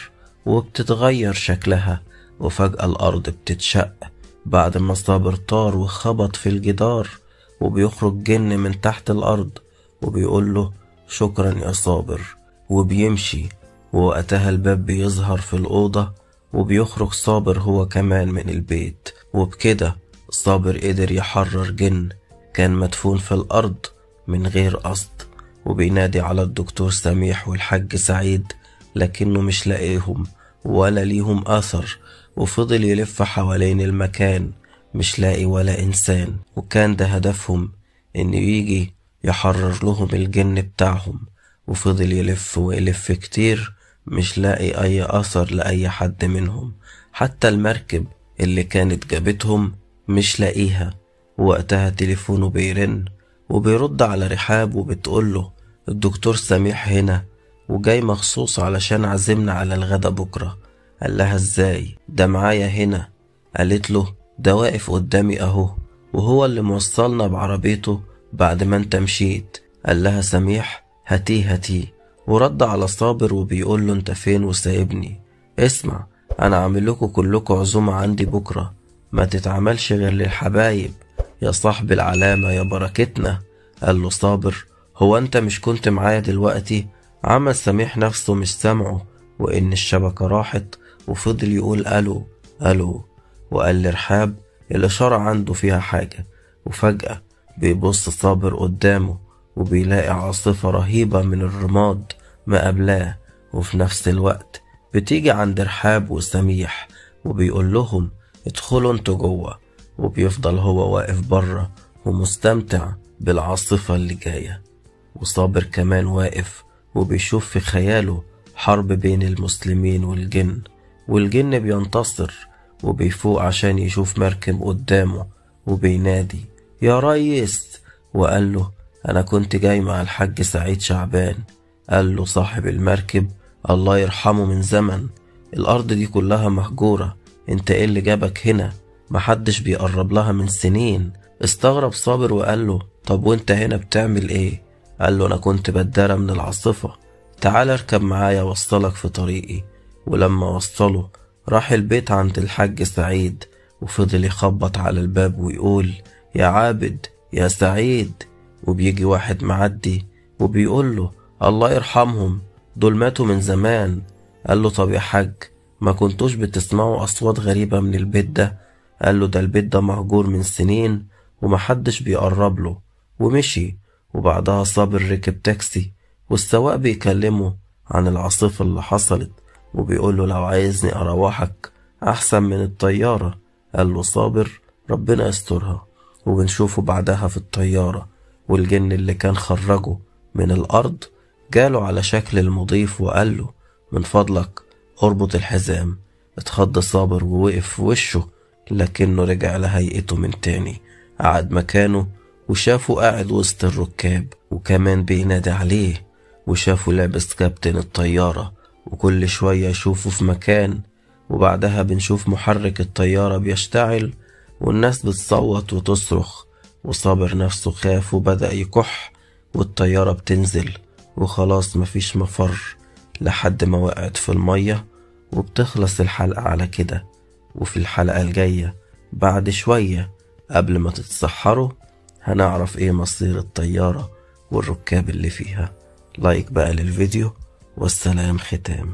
وبتتغير شكلها وفجأة الأرض بتتشق بعد ما صابر طار وخبط في الجدار وبيخرج جن من تحت الأرض وبيقول له شكرا يا صابر وبيمشي ووقتها الباب بيظهر في الأوضة وبيخرج صابر هو كمان من البيت وبكده صابر قدر يحرر جن كان مدفون في الأرض من غير قصد وبينادي على الدكتور سميح والحاج سعيد لكنه مش لاقيهم ولا ليهم أثر وفضل يلف حوالين المكان مش لاقي ولا إنسان وكان ده هدفهم إنه يجي يحرر لهم الجن بتاعهم وفضل يلف ويلف كتير مش لاقي أي أثر لأي حد منهم حتى المركب اللي كانت جابتهم مش لاقيها وقتها تليفونه بيرن وبيرد على رحاب وبتقوله الدكتور سميح هنا وجاي مخصوص علشان عزمنا على الغدا بكرة قال لها ازاي ده معايا هنا قالت له ده واقف قدامي اهو وهو اللي موصلنا بعربيته بعد ما انت مشيت قال لها سميح هاتيه هاتيه ورد على صابر وبيقول له انت فين وسايبني اسمع انا عامل لكم كلكم عزومة عندي بكرة ما تتعملش غير للحبايب يا صاحب العلامة يا بركتنا قال له صابر هو انت مش كنت معايا دلوقتي عمل سميح نفسه مش سامعه وان الشبكة راحت وفضل يقول الو الو وقال لرحاب الاشارة عنده فيها حاجة وفجأة بيبص صابر قدامه وبيلاقي عاصفة رهيبة من الرماد مقابلاه وفي نفس الوقت بتيجي عند رحاب وسميح وبيقول لهم ادخلوا انتوا جوه وبيفضل هو واقف بره ومستمتع بالعاصفة اللي جاية وصابر كمان واقف وبيشوف في خياله حرب بين المسلمين والجن والجن بينتصر وبيفوق عشان يشوف مركب قدامه وبينادي يا ريس وقال له أنا كنت جاي مع الحاج سعيد شعبان قال له صاحب المركب الله يرحمه من زمن الأرض دي كلها مهجورة انت ايه اللي جابك هنا محدش بيقرب لها من سنين استغرب صابر وقال له طب وانت هنا بتعمل ايه قال له انا كنت بدارة من العاصفة تعال اركب معايا وصلك في طريقي ولما وصله راح البيت عند الحاج سعيد وفضل يخبط على الباب ويقول يا عابد يا سعيد وبيجي واحد معدي وبيقول له الله يرحمهم دول ماتوا من زمان قال له طب يا حاج ما كنتوش بتسمعوا أصوات غريبة من البيت ده قال له ده البيت ده مهجور من سنين ومحدش بيقرب له ومشي وبعدها صابر ركب تاكسي والسواق بيكلمه عن العاصفة اللي حصلت وبيقول له لو عايزني أروحك أحسن من الطيارة قال له صابر ربنا يسترها وبنشوفه بعدها في الطيارة والجن اللي كان خرجه من الأرض جاله على شكل المضيف وقال له من فضلك اربط الحزام اتخض صابر ووقف في وشه لكنه رجع لهيئته من تاني قعد مكانه وشافه قاعد وسط الركاب وكمان بينادي عليه وشافه لابس كابتن الطيارة وكل شوية يشوفه في مكان وبعدها بنشوف محرك الطيارة بيشتعل والناس بتصوت وتصرخ وصابر نفسه خاف وبدأ يكح والطيارة بتنزل وخلاص مفيش مفر لحد ما وقعت في المية وبتخلص الحلقة على كده وفي الحلقة الجاية بعد شوية قبل ما تتسحروا هنعرف ايه مصير الطيارة والركاب اللي فيها لايك بقى للفيديو والسلام ختام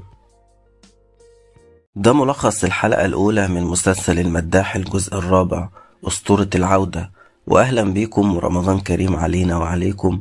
ده ملخص الحلقة الأولى من مسلسل المداح الجزء الرابع أسطورة العودة وأهلا بيكم ورمضان كريم علينا وعليكم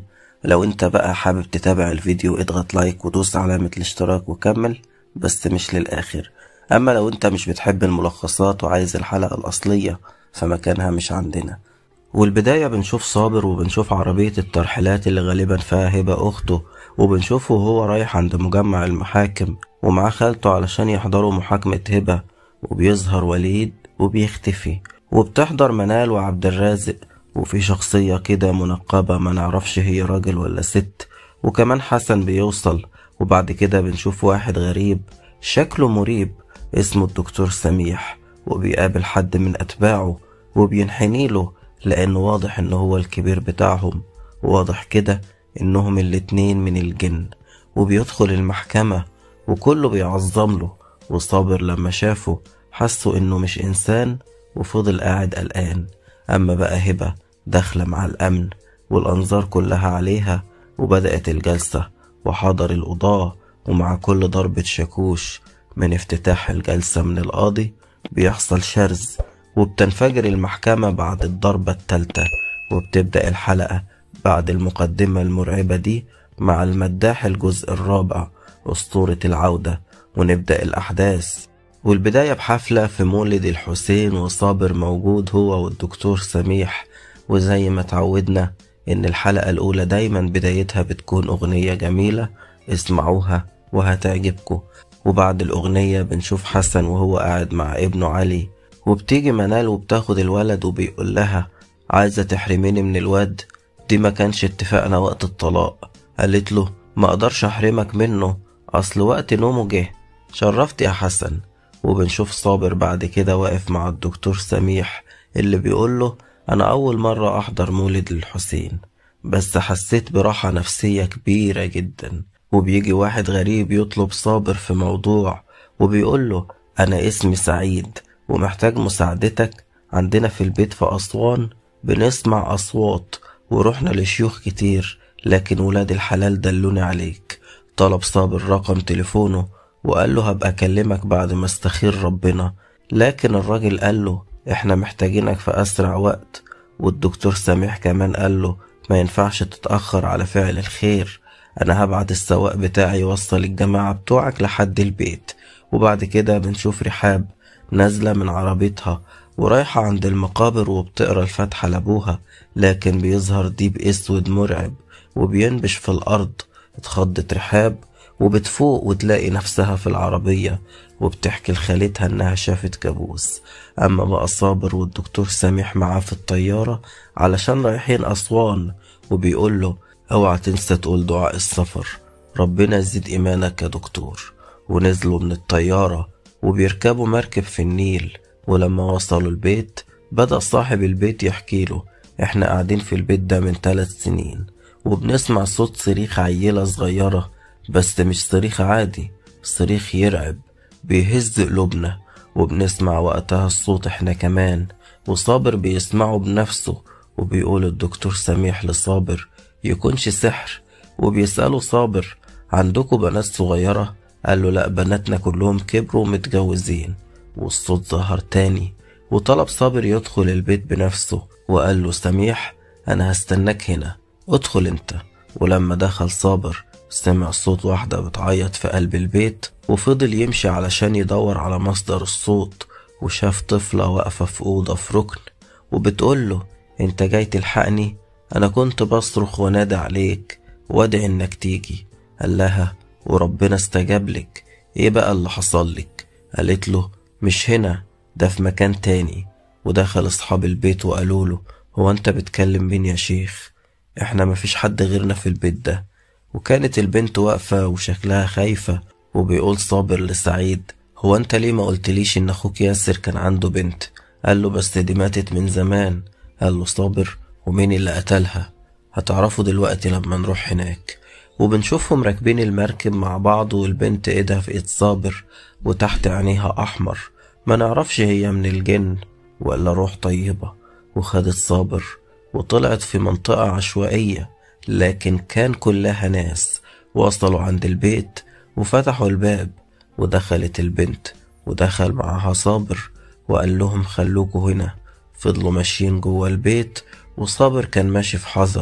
لو انت بقى حابب تتابع الفيديو اضغط لايك ودوس علامة الاشتراك وكمل بس مش للآخر أما لو انت مش بتحب الملخصات وعايز الحلقة الأصلية فمكانها مش عندنا والبداية بنشوف صابر وبنشوف عربية الترحيلات اللي غالبا فيها هبة أخته وبنشوفه وهو رايح عند مجمع المحاكم ومعاه خالته علشان يحضروا محاكمة هبة وبيظهر وليد وبيختفي وبتحضر منال وعبد الرازق وفي شخصية كده منقبة ما نعرفش هي راجل ولا ست وكمان حسن بيوصل وبعد كده بنشوف واحد غريب شكله مريب اسمه الدكتور سميح وبيقابل حد من أتباعه وبينحني له لأنه واضح إن هو الكبير بتاعهم واضح كده إنهم الاتنين من الجن وبيدخل المحكمة وكله بيعظم له وصابر لما شافه حسوا إنه مش إنسان وفضل قاعد قلقان أما بقى هبة داخلة مع الأمن والأنظار كلها عليها وبدأت الجلسة وحضر القضاة ومع كل ضربة شاكوش من افتتاح الجلسة من القاضي بيحصل شرز وبتنفجر المحكمة بعد الضربة التالتة وبتبدأ الحلقة بعد المقدمة المرعبة دي مع المداح الجزء الرابع أسطورة العودة ونبدأ الأحداث والبداية بحفلة في مولد الحسين وصابر موجود هو والدكتور سميح وزي ما تعودنا إن الحلقة الأولى دايما بدايتها بتكون أغنية جميلة اسمعوها وهتعجبكم وبعد الأغنية بنشوف حسن وهو قاعد مع ابنه علي وبتيجي منال وبتاخد الولد وبيقول لها عايزة تحرميني من الواد دي ما كانش اتفاقنا وقت الطلاق قالت له ما اقدرش احرمك منه اصل وقت نومه جه شرفت يا حسن وبنشوف صابر بعد كده واقف مع الدكتور سميح اللي بيقول له انا اول مرة احضر مولد الحسين بس حسيت براحة نفسية كبيرة جدا وبيجي واحد غريب يطلب صابر في موضوع وبيقول له انا اسمي سعيد ومحتاج مساعدتك عندنا في البيت في أسوان بنسمع أصوات ورحنا لشيوخ كتير لكن ولاد الحلال دلوني عليك طلب صابر رقم تليفونه وقال له هبقى أكلمك بعد ما استخير ربنا لكن الراجل قال له احنا محتاجينك في أسرع وقت والدكتور سميح كمان قال له ما ينفعش تتأخر على فعل الخير أنا هبعت السواق بتاعي يوصل الجماعة بتوعك لحد البيت وبعد كده بنشوف رحاب نازلة من عربيتها ورايحة عند المقابر وبتقرا الفاتحة لأبوها لكن بيظهر ديب أسود مرعب وبينبش في الأرض اتخضت رحاب وبتفوق وتلاقي نفسها في العربية وبتحكي لخالتها إنها شافت كابوس أما بقى صابر والدكتور سامح معاه في الطيارة علشان رايحين أسوان وبيقول له اوعى تنسى تقول دعاء السفر ربنا يزيد إيمانك يا دكتور ونزلوا من الطيارة وبيركبوا مركب في النيل ولما وصلوا البيت بدأ صاحب البيت يحكي له احنا قاعدين في البيت ده من ثلاث سنين وبنسمع صوت صريخ عيلة صغيرة بس مش صريخ عادي صريخ يرعب بيهز قلوبنا وبنسمع وقتها الصوت احنا كمان وصابر بيسمعه بنفسه وبيقول الدكتور سميح لصابر يكونش سحر وبيسأله صابر عندكم بنات صغيرة قال له لا بناتنا كلهم كبروا ومتجوزين والصوت ظهر تاني وطلب صابر يدخل البيت بنفسه وقال له سميح أنا هستناك هنا ادخل انت ولما دخل صابر سمع صوت واحدة بتعيط في قلب البيت وفضل يمشي علشان يدور على مصدر الصوت وشاف طفلة واقفة في أوضة في ركن وبتقول له انت جاي تلحقني أنا كنت بصرخ ونادى عليك وادعي إنك تيجي قال لها وربنا استجاب لك ايه بقى اللي حصل لك قالت له مش هنا ده في مكان تاني ودخل اصحاب البيت وقالوا له هو انت بتكلم مين يا شيخ احنا مفيش حد غيرنا في البيت ده وكانت البنت واقفة وشكلها خايفة وبيقول صابر لسعيد هو انت ليه ما قلتليش ان اخوك ياسر كان عنده بنت قال له بس دي ماتت من زمان قال له صابر ومين اللي قتلها هتعرفوا دلوقتي لما نروح هناك وبنشوفهم راكبين المركب مع بعض والبنت ايدها في ايد صابر وتحت عينيها احمر ما نعرفش هي من الجن ولا روح طيبة وخدت صابر وطلعت في منطقة عشوائية لكن كان كلها ناس وصلوا عند البيت وفتحوا الباب ودخلت البنت ودخل معاها صابر وقال لهم خلوكوا هنا فضلوا ماشيين جوه البيت وصابر كان ماشي في حذر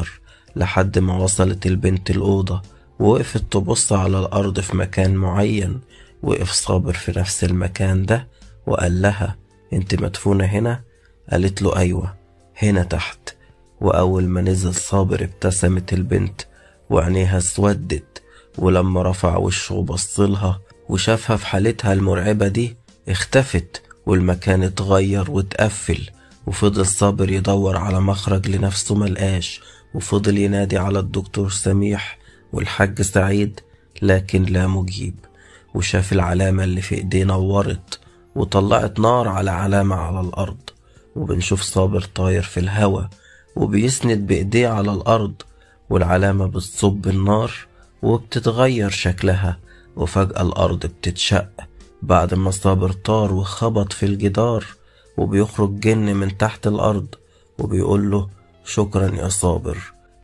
لحد ما وصلت البنت الأوضة ووقفت تبص على الأرض في مكان معين وقف صابر في نفس المكان ده وقال لها انت مدفونة هنا قالت له أيوة هنا تحت وأول ما نزل صابر ابتسمت البنت وعينيها اسودت ولما رفع وشه وبصلها وشافها في حالتها المرعبة دي اختفت والمكان اتغير واتقفل وفضل صابر يدور على مخرج لنفسه ملقاش وفضل ينادي على الدكتور سميح والحاج سعيد لكن لا مجيب وشاف العلامة اللي في ايديه نورت وطلعت نار على علامة على الأرض وبنشوف صابر طاير في الهوا وبيسند بإيديه على الأرض والعلامة بتصب النار وبتتغير شكلها وفجأة الأرض بتتشق بعد ما صابر طار وخبط في الجدار وبيخرج جن من تحت الأرض وبيقول له شكرا يا صابر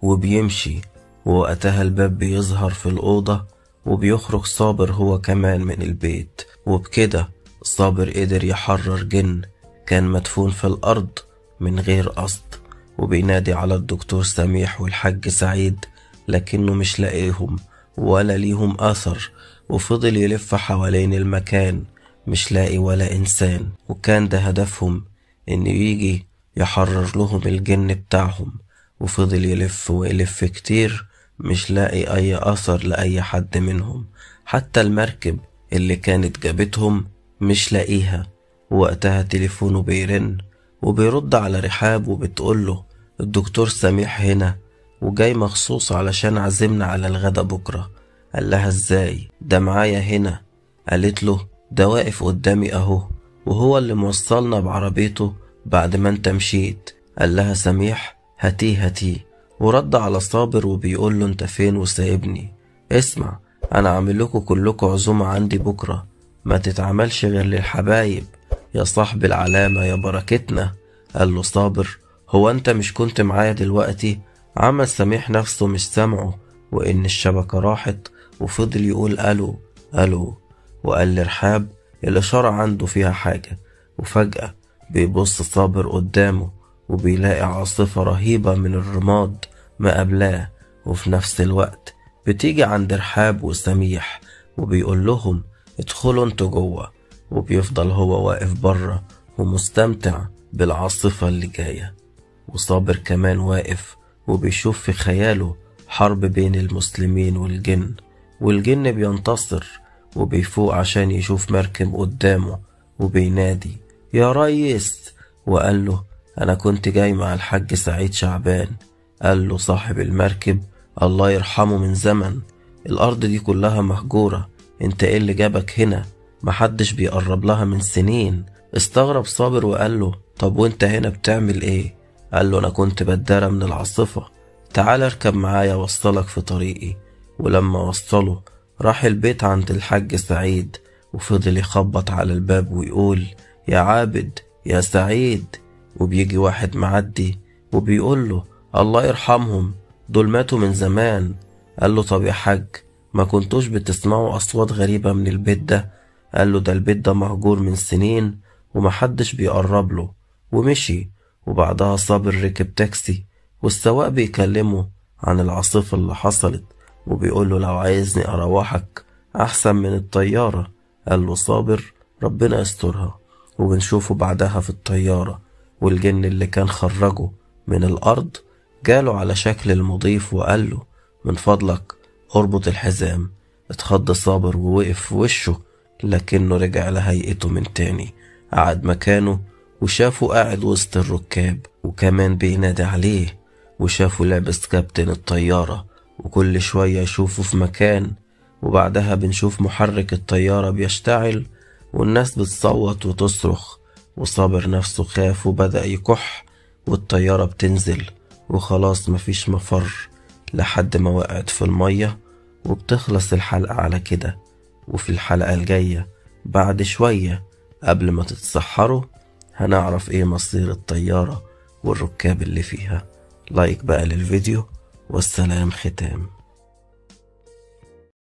وبيمشي ووقتها الباب بيظهر في الأوضة وبيخرج صابر هو كمان من البيت وبكده صابر قدر يحرر جن كان مدفون في الأرض من غير قصد وبينادي على الدكتور سميح والحاج سعيد لكنه مش لاقيهم ولا ليهم أثر وفضل يلف حوالين المكان مش لاقي ولا إنسان وكان ده هدفهم إنه يجي يحرر لهم الجن بتاعهم وفضل يلف ويلف كتير مش لاقي أي أثر لأي حد منهم حتى المركب اللي كانت جابتهم مش لاقيها وقتها تليفونه بيرن وبيرد على رحاب وبتقوله الدكتور سميح هنا وجاي مخصوص علشان عزمنا على الغدا بكرة قال لها ازاي ده معايا هنا قالت له ده واقف قدامي اهو وهو اللي موصلنا بعربيته بعد ما انت مشيت قال لها سميح هاتيه هاتيه ورد على صابر وبيقول له انت فين وسايبني اسمع انا عامل لكم كلكم عزومة عندي بكرة ما تتعملش غير للحبايب يا صاحب العلامة يا بركتنا قال له صابر هو انت مش كنت معايا دلوقتي عمل سميح نفسه مش سامعه وان الشبكة راحت وفضل يقول الو الو وقال لرحاب الاشارة عنده فيها حاجة وفجأة بيبص صابر قدامه وبيلاقي عاصفة رهيبة من الرماد مقابلاه وفي نفس الوقت بتيجي عند رحاب وسميح وبيقول لهم ادخلوا انتوا جوه وبيفضل هو واقف بره ومستمتع بالعاصفة اللي جاية وصابر كمان واقف وبيشوف في خياله حرب بين المسلمين والجن والجن بينتصر وبيفوق عشان يشوف مركب قدامه وبينادي يا ريس وقال له أنا كنت جاي مع الحاج سعيد شعبان قال له صاحب المركب الله يرحمه من زمن الأرض دي كلها مهجورة انت ايه اللي جابك هنا محدش بيقرب لها من سنين استغرب صابر وقال له طب وانت هنا بتعمل ايه قال له انا كنت بدارة من العاصفة تعال اركب معايا وصلك في طريقي ولما وصله راح البيت عند الحاج سعيد وفضل يخبط على الباب ويقول يا عابد يا سعيد وبيجي واحد معدي وبيقول له الله يرحمهم دول ماتوا من زمان قال له طب يا حاج ما كنتوش بتسمعوا أصوات غريبة من البيت ده قال له ده البيت ده مهجور من سنين ومحدش بيقرب له ومشي وبعدها صابر ركب تاكسي والسواق بيكلمه عن العاصفة اللي حصلت وبيقول له لو عايزني أروحك أحسن من الطيارة قال له صابر ربنا يسترها وبنشوفه بعدها في الطيارة والجن اللي كان خرجه من الأرض جاله على شكل المضيف وقال له من فضلك اربط الحزام اتخض صابر ووقف في وشه لكنه رجع لهيئته من تاني قعد مكانه وشافه قاعد وسط الركاب وكمان بينادي عليه وشافه لابس كابتن الطيارة وكل شوية يشوفه في مكان وبعدها بنشوف محرك الطيارة بيشتعل والناس بتصوت وتصرخ وصابر نفسه خاف وبدأ يكح والطيارة بتنزل وخلاص مفيش مفر لحد ما وقعت في المية وبتخلص الحلقة على كده وفي الحلقة الجاية بعد شوية قبل ما تتسحروا هنعرف ايه مصير الطيارة والركاب اللي فيها لايك بقى للفيديو والسلام ختام